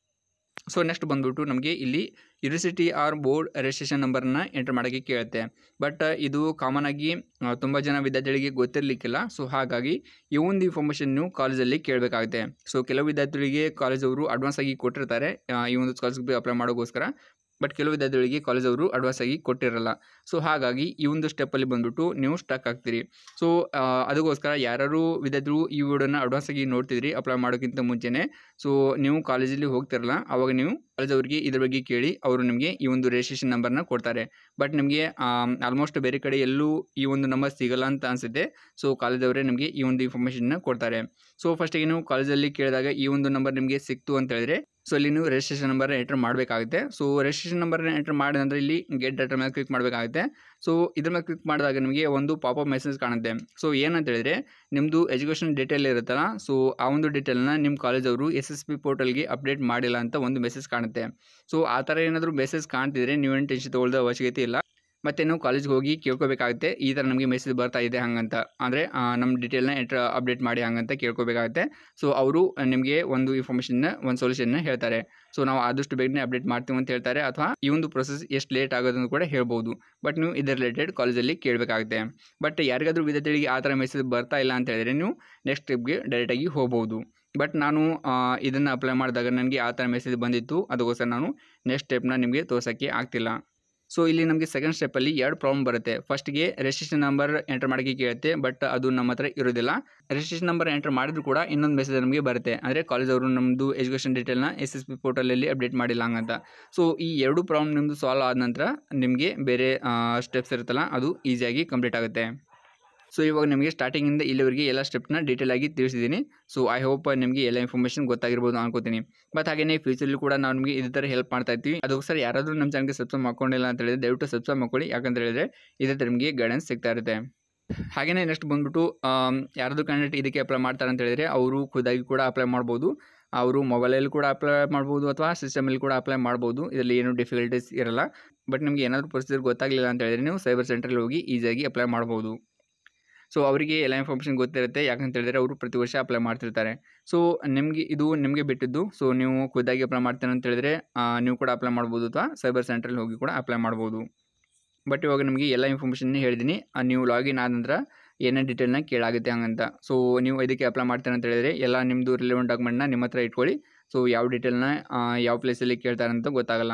S1: ಸೊ ನೆಕ್ಸ್ಟ್ ಬಂದುಬಿಟ್ಟು ನಮಗೆ ಇಲ್ಲಿ ಯೂನಿವರ್ಸಿಟಿ ಆರ್ ಬೋರ್ಡ್ ರಿಜಿಸ್ಟ್ರೇಷನ್ ನಂಬರನ್ನ ಎಂಟರ್ ಮಾಡೋಕ್ಕೆ ಕೇಳುತ್ತೆ ಬಟ್ ಇದು ಕಾಮನ್ ಆಗಿ ತುಂಬ ಜನ ವಿದ್ಯಾರ್ಥಿಗಳಿಗೆ ಗೊತ್ತಿರಲಿಕ್ಕಿಲ್ಲ ಸೊ ಹಾಗಾಗಿ ಈ ಒಂದು ಇನ್ಫಾರ್ಮೇಷನ್ ನೀವು ಕಾಲೇಜಲ್ಲಿ ಕೇಳಬೇಕಾಗುತ್ತೆ ಸೊ ಕೆಲವು ವಿದ್ಯಾರ್ಥಿಗಳಿಗೆ ಕಾಲೇಜವರು ಅಡ್ವಾನ್ಸ್ ಆಗಿ ಕೊಟ್ಟಿರ್ತಾರೆ ಆ, ಈ ಒಂದು ಸ್ಕಾಲರ್ಶಿಪ್ ಅಪ್ಲೈ ಮಾಡೋಕ್ಕೋಸ್ಕರ ಬಟ್ ಕೆಲವು ವಿದ್ಯಾರ್ಥಿಗಳಿಗೆ ಕಾಲೇಜ್ ಅವರು ಅಡ್ವಾನ್ಸ್ ಆಗಿ ಕೊಟ್ಟಿರಲ್ಲ ಸೊ ಹಾಗಾಗಿ ಈ ಒಂದು ಸ್ಟೆಪ್ಪಲ್ಲಿ ಬಂದುಬಿಟ್ಟು ನೀವು ಸ್ಟಕ್ ಆಗ್ತೀರಿ ಸೊ ಅದಕ್ಕೋಸ್ಕರ ಯಾರು ವಿದ್ಯಾರ್ಥಿಗಳು ಈ ವಿಡಿಯೋನ ಅಡ್ವಾನ್ಸ್ ಆಗಿ ನೋಡ್ತಿದ್ರಿ ಅಪ್ಲೈ ಮಾಡೋಕ್ಕಿಂತ ಮುಂಚೆನೇ ಸೊ ನೀವು ಕಾಲೇಜಲ್ಲಿ ಹೋಗ್ತಿರಲ್ಲ ಅವಾಗ ನೀವು ಕಾಲೇಜ್ ಅವರಿಗೆ ಇದ್ರ ಬಗ್ಗೆ ಕೇಳಿ ಅವರು ನಿಮಗೆ ಈ ಒಂದು ರಿಜಿಸ್ಟ್ರೇಷನ್ ನಂಬರ್ನ ಕೊಡ್ತಾರೆ ಬಟ್ ನಿಮಗೆ ಆಲ್ಮೋಸ್ಟ್ ಬೇರೆ ಕಡೆ ಎಲ್ಲೂ ಈ ಒಂದು ನಂಬರ್ ಸಿಗಲ್ಲ ಅಂತ ಅನಿಸುತ್ತೆ ಸೊ ಕಾಲೇಜವರೇ ನಿಮಗೆ ಈ ಒಂದು ಇನ್ಫಾರ್ಮೇಷನ್ನ ಕೊಡ್ತಾರೆ ಸೊ ಫಸ್ಟಿಗೆ ನೀವು ಕಾಲೇಜಲ್ಲಿ ಕೇಳಿದಾಗ ಈ ಒಂದು ನಂಬರ್ ನಿಮಗೆ ಸಿಕ್ತು ಅಂತ ಹೇಳಿದ್ರೆ ಸೊ ಇಲ್ಲಿ ನೀವು ರಿಜಿಸ್ಟ್ರೇಷನ್ ನಂಬರ್ನ ಎಂಟರ್ ಮಾಡಬೇಕಾಗುತ್ತೆ ಸೊ ರಿಜಿಸ್ಟ್ರೇಷನ್ ನಂಬರ್ನ ಎಂಟರ್ ಮಾಡಿದ ನಂತರ ಇಲ್ಲಿ ಗೆಟ್ ಡಾಟಾ ಮೇಲೆ ಕ್ಲಿಕ್ ಮಾಡಬೇಕಾಗುತ್ತೆ ಸೊ ಇದ್ರ ಮೇಲೆ ಕ್ಲಿಕ್ ಮಾಡಿದಾಗ ನಿಮಗೆ ಒಂದು ಪಾಪಪ್ ಮೆಸೇಜ್ ಕಾಣುತ್ತೆ ಸೊ ಏನಂತ ಹೇಳಿದ್ರೆ ನಿಮ್ಮದು ಎಜುಕೇಷನ್ ಡೀಟೇಲ್ ಇರುತ್ತಲ್ಲ ಸೊ ಆ ಒಂದು ಡೀಟೇಲ್ನ ನಿಮ್ಮ ಕಾಲೇಜವರು ಎಸ್ ಎಸ್ ಪಿ ಪೋರ್ಟಲ್ಗೆ ಅಪ್ಡೇಟ್ ಮಾಡಿಲ್ಲ ಅಂತ ಒಂದು ಮೆಸೇಜ್ ಕಾಣುತ್ತೆ ಸೊ ಆ ಥರ ಏನಾದರೂ ಮೆಸೇಜ್ ಕಾಣ್ತಿದ್ರೆ ನೀವೇನು ಟೆನ್ಷನ್ ತೊಗೊಳ್ಳೋದು ಅವಶ್ಯಕತೆ ಇಲ್ಲ ಮತ್ತೆ ನೀವು ಕಾಲೇಜ್ಗೆ ಹೋಗಿ ಕೇಳ್ಕೊಬೇಕಾಗುತ್ತೆ ಈ ಥರ ನಮಗೆ ಮೆಸೇಜ್ ಬರ್ತಾ ಇದೆ ಹಂಗಂತ ಅಂದರೆ ನಮ್ಮ ಡೀಟೇಲ್ನ ಎಂಟ್ರ್ ಅಪ್ಡೇಟ್ ಮಾಡಿ ಹಂಗಂತ ಕೇಳ್ಕೊಬೇಕಾಗುತ್ತೆ ಸೊ ಅವರು ನಿಮಗೆ ಒಂದು ಇನ್ಫಾರ್ಮೇಷನ್ನ ಒಂದು ಸೊಲ್ಯೂಷನ್ನ ಹೇಳ್ತಾರೆ ಸೊ ನಾವು ಆದಷ್ಟು ಬೇಗನೆ ಅಪ್ಡೇಟ್ ಮಾಡ್ತೀವಿ ಅಂತ ಹೇಳ್ತಾರೆ ಅಥವಾ ಈ ಒಂದು ಪ್ರೊಸೆಸ್ ಎಷ್ಟು ಲೇಟ್ ಆಗೋದನ್ನು ಕೂಡ ಹೇಳ್ಬೋದು ಬಟ್ ನೀವು ಇದರ ರಿಲೇಟೆಡ್ ಕಾಲೇಜಲ್ಲಿ ಕೇಳಬೇಕಾಗುತ್ತೆ ಬಟ್ ಯಾರಿಗಾದ್ರೂ ವಿದ್ಯಾರ್ಥಿಗಳಿಗೆ ಆ ಥರ ಮೆಸೇಜ್ ಬರ್ತಾ ಇಲ್ಲ ಅಂತ ಹೇಳಿದ್ರೆ ನೀವು ನೆಕ್ಸ್ಟ್ ಸ್ಟೆಪ್ಗೆ ಡೈರೆಕ್ಟಾಗಿ ಹೋಗ್ಬೋದು ಬಟ್ ನಾನು ಇದನ್ನು ಅಪ್ಲೈ ಮಾಡಿದಾಗ ನನಗೆ ಆ ಥರ ಮೆಸೇಜ್ ಬಂದಿತ್ತು ಅದಕ್ಕೋಸ್ಕರ ನಾನು ನೆಕ್ಸ್ಟ್ ಸ್ಟೆಪ್ನ ನಿಮಗೆ ತೋರ್ಸೋಕ್ಕೆ ಆಗ್ತಿಲ್ಲ ಸೊ ಇಲ್ಲಿ ನಮಗೆ ಸೆಕೆಂಡ್ ಸ್ಟೆಪ್ಪಲ್ಲಿ ಎರಡು ಪ್ರಾಬ್ಲಮ್ ಬರುತ್ತೆ ಫಸ್ಟ್ಗೆ ರಿಜಿಸ್ಟ್ರೇಷನ್ ನಂಬರ್ ಎಂಟರ್ ಮಾಡೋಕ್ಕೆ ಕೇಳುತ್ತೆ ಬಟ್ ಅದು ನಮ್ಮ ಹತ್ರ ಇರೋದಿಲ್ಲ ರಿಜಿಸ್ಟ್ರೇಷನ್ ನಂಬರ್ ಎಂಟರ್ ಮಾಡಿದ್ರು ಕೂಡ ಇನ್ನೊಂದು ಮೆಸೇಜ್ ನಮಗೆ ಬರುತ್ತೆ ಅಂದರೆ ಕಾಲೇಜ್ ಅವರು ನಮ್ಮದು ಎಜುಕೇಷನ್ ಡೀಟೇಲ್ನ ಎಸ್ ಎಸ್ ಪಿ ಪೋರ್ಟಲಲ್ಲಿ ಅಪ್ಡೇಟ್ ಮಾಡಿಲ್ಲ ಹಂಗಂತ ಸೊ ಈ ಎರಡು ಪ್ರಾಬ್ಲಮ್ ನಿಮ್ಮದು ಸಾಲ್ವ್ ಆದ ನಂತರ ನಿಮಗೆ ಬೇರೆ ಸ್ಟೆಪ್ಸ್ ಇರುತ್ತಲ್ಲ ಅದು ಈಸಿಯಾಗಿ ಕಂಪ್ಲೀಟ್ ಆಗುತ್ತೆ ಸೊ ಇವಾಗ ನಿಮಗೆ ಸ್ಟಾರ್ಟಿಂಗಿಂದ ಇಲ್ಲಿವರೆಗೆ ಎಲ್ಲ ಸ್ಟೆಪ್ನ ಡೀಟೇಲ್ ಆಗಿ ತಿಳಿಸಿದ್ದೀನಿ ಸೊ ಐ ಹೋಪ್ ನಿಮಗೆ ಎಲ್ಲ ಇನ್ಫಾರ್ಮೇಷನ್ ಗೊತ್ತಾಗಿರ್ಬೋದು ಅನ್ಕೋತೀನಿ ಮತ್ತು ಹಾಗೆಯೇ ಫ್ಯೂಚರ್ಲಿ ಕೂಡ ನಾವು ನಿಮಗೆ ಇದೇ ಥರ ಹೆಲ್ಪ್ ಮಾಡ್ತಾ ಇರ್ತೀವಿ ಅದಕ್ಕೋಸ್ಕರ ಯಾರಾದರೂ ನಮ್ಮ ಚಾನಲ್ಗೆ ಸಬ್ಸ್ಕ್ರೈಬ್ ಮಾಡ್ಕೊಂಡಿಲ್ಲ ಅಂತ ಹೇಳಿದ್ರೆ ದಯವಿಟ್ಟು ಸಬ್ಸ್ಕ್ರೈಬ್ ಮಾಡ್ಕೊಳ್ಳಿ ಯಾಕಂತ ಹೇಳಿದ್ರೆ ಇದೇ ಥರ ನಿಮಗೆ ಗೈಡೆನ್ಸ್ ಸಿಗ್ತಾ ಇರುತ್ತೆ ಹಾಗೆಯೇ ನೆಕ್ಸ್ಟ್ ಬಂದ್ಬಿಟ್ಟು ಯಾರಾದರೂ ಕ್ಯಾಂಡಿಡೇಟ್ ಇದಕ್ಕೆ ಅಪ್ಲೈ ಮಾಡ್ತಾರೆ ಅಂತ ಹೇಳಿದ್ರೆ ಅವರು ಖುದ್ದಾಗಿ ಕೂಡ ಅಪ್ಲೈ ಮಾಡ್ಬೋದು ಅವರು ಮೊಬೈಲಲ್ಲಿ ಕೂಡ ಅಪ್ಲೈ ಮಾಡ್ಬೋದು ಅಥವಾ ಸಿಸ್ಟಮಲ್ಲಿ ಕೂಡ ಅಪ್ಲೈ ಮಾಡ್ಬೋದು ಇದರಲ್ಲಿ ಏನೂ ಡಿಫಿಕಲ್ಟೀಸ್ ಇರಲ್ಲ ಬಟ್ ನಿಮಗೆ ಏನಾದರೂ ಪ್ರೊಸೀಜರ್ ಗೊತ್ತಾಗಲಿಲ್ಲ ಅಂತ ಹೇಳಿದ್ರೆ ನೀವು ಸೈಬರ್ ಸೆಂಟ್ರಲ್ಲಿ ಹೋಗಿ ಈಸಿಯಾಗಿ ಅಪ್ಲೈ ಮಾಡ್ಬೋದು ಸೊ ಅವರಿಗೆ ಎಲ್ಲ ಇನ್ಫಾರ್ಮೇಷನ್ ಗೊತ್ತಿರುತ್ತೆ ಯಾಕಂತ ಹೇಳಿದ್ರೆ ಅವರು ಪ್ರತಿ ವರ್ಷ ಅಪ್ಲೈ ಮಾಡ್ತಿರ್ತಾರೆ ಸೊ ನಿಮಗೆ ಇದು ನಿಮಗೆ ಬಿಟ್ಟಿದ್ದು ಸೊ ನೀವು ಖುದ್ದಾಗಿ ಅಪ್ಲೈ ಮಾಡ್ತೇನೆ ಅಂತ ಹೇಳಿದ್ರೆ ಆ, ನೀವು ಕೂಡ ಅಪ್ಲೈ ಮಾಡ್ಬೋದು ಅಥವಾ ಸೈಬರ್ ಸೆಂಟ್ರಲ್ಲಿ ಹೋಗಿ ಕೂಡ ಅಪ್ಲೈ ಮಾಡ್ಬೋದು ಬಟ್ ಇವಾಗ ನಿಮಗೆ ಎಲ್ಲ ಇನ್ಫಾರ್ಮೇಷನ್ ಹೇಳಿದ್ದೀನಿ ಆ, ನೀವು ಲಾಗಿನ್ ಆದ ನಂತರ ಏನೇ ಡೀಟೇಲ್ನ ಕೇಳಾಗುತ್ತೆ ಹಂಗಂತ ಸೊ ನೀವು ಇದಕ್ಕೆ ಅಪ್ಲೈ ಮಾಡ್ತೇನೆ ಅಂತ ಹೇಳಿದ್ರೆ ಎಲ್ಲ ನಿಮ್ಮದು ರಿಲೆವೆಂಟ್ ಡಾಕ್ಯುಮೆಂಟ್ನ ನಿಮ್ಮ ಹತ್ರ ಇಟ್ಕೊಳ್ಳಿ ಸೊ ಯಾವ ಡೀಟೇಲ್ನ ಯಾವ ಪ್ಲೇಸಲ್ಲಿ ಕೇಳ್ತಾರೆ ಅಂತ ಗೊತ್ತಾಗಲ್ಲ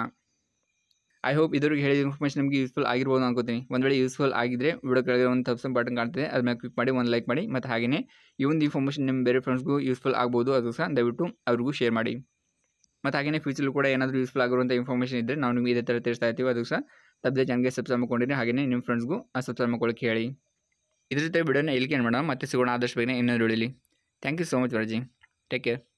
S1: ಐ ಹೋಪ್ ಇದ್ರಿಗೆ ಹೇಳಿದ ಇನ್ಫಾರ್ಮೇಷನ್ ನಿಮಗೆ ಯೂಸ್ಫುಲ್ ಆಗಿರ್ಬೋದು ಅನ್ಕೋತೀನಿ ಒಂದು ವೇಳೆ ಯೂಸ್ಫುಲ್ ಆಗಿದ್ರೆ ವಿಡಿಯೋ ಕೆಳಗೆ ಒಂದು ತಪ್ಸನ್ ಬಟನ್ ಕಾಣ್ತಿದೆ ಅದ್ರ ಮೇಲೆ ಕ್ಲಿಕ್ ಮಾಡಿ ಒಂದು ಲೈಕ್ ಮಾಡಿ ಮತ್ತು ಹಾಗೆಯೇ ಈ ಒಂದು ಇನ್ಫಾರ್ಮೇಷನ್ ನಿಮ್ಮ ಬೇರೆ ಫ್ರೆಂಡ್ಸ್ಗೂ ಯೂಸ್ಫುಲ್ ಆಗ್ಬೋದು ಅದು ಸಹ ದಯವಿಟ್ಟು ಅವ್ರಿಗೂ ಶೇರ್ ಮಾಡಿ ಮತ್ತು ಹಾಗೆಯೇ ಫ್ಯೂಚರ್ ಕೂಡ ಏನಾದರೂ ಯೂಸ್ಫುಲ್ ಆಗಿರುವಂಥ ಇನ್ಫಾರ್ಮೇಷನ್ ಇದ್ದರೆ ನಾವು ನಿಮಗೆ ಇದೇ ಥರ ತಿಳಿಸ್ತಾ ಇರ್ತೀವಿ ಅದು ಸಹ ತಪ್ಪದೆ ಚಾನಲ್ಗೆ ಸಬ್ಸ್ಕ್ರೈಬ್ ಮಾಡ್ಕೊಂಡಿರಿ ಹಾಗೆಯೇ ನಿಮ್ಮ ಫ್ರೆಂಡ್ಸ್ಗೂ ಆ ಸಬ್ಸ್ಕ್ರೈಬ್ ಮಾಡ್ಕೊಳ್ಳೋಕೆ ಹೇಳಿ ಇದ್ರ ಜೊತೆ ವಿಡಿಯೋನ ಎಲ್ಲಿಗೆ ಏನು ಮಾಡೋಣ ಮತ್ತೆ ಸಿಗೋಣ ಆದಷ್ಟು ಬೇಗನೆ ಇನ್ನೊಂದು ವಿಡಿಯೋಲಿ ಥ್ಯಾಂಕ್ ಯು ಸೊ ಮಚ್ ವರಜಿ ಟೇಕ್ ಕೇರ್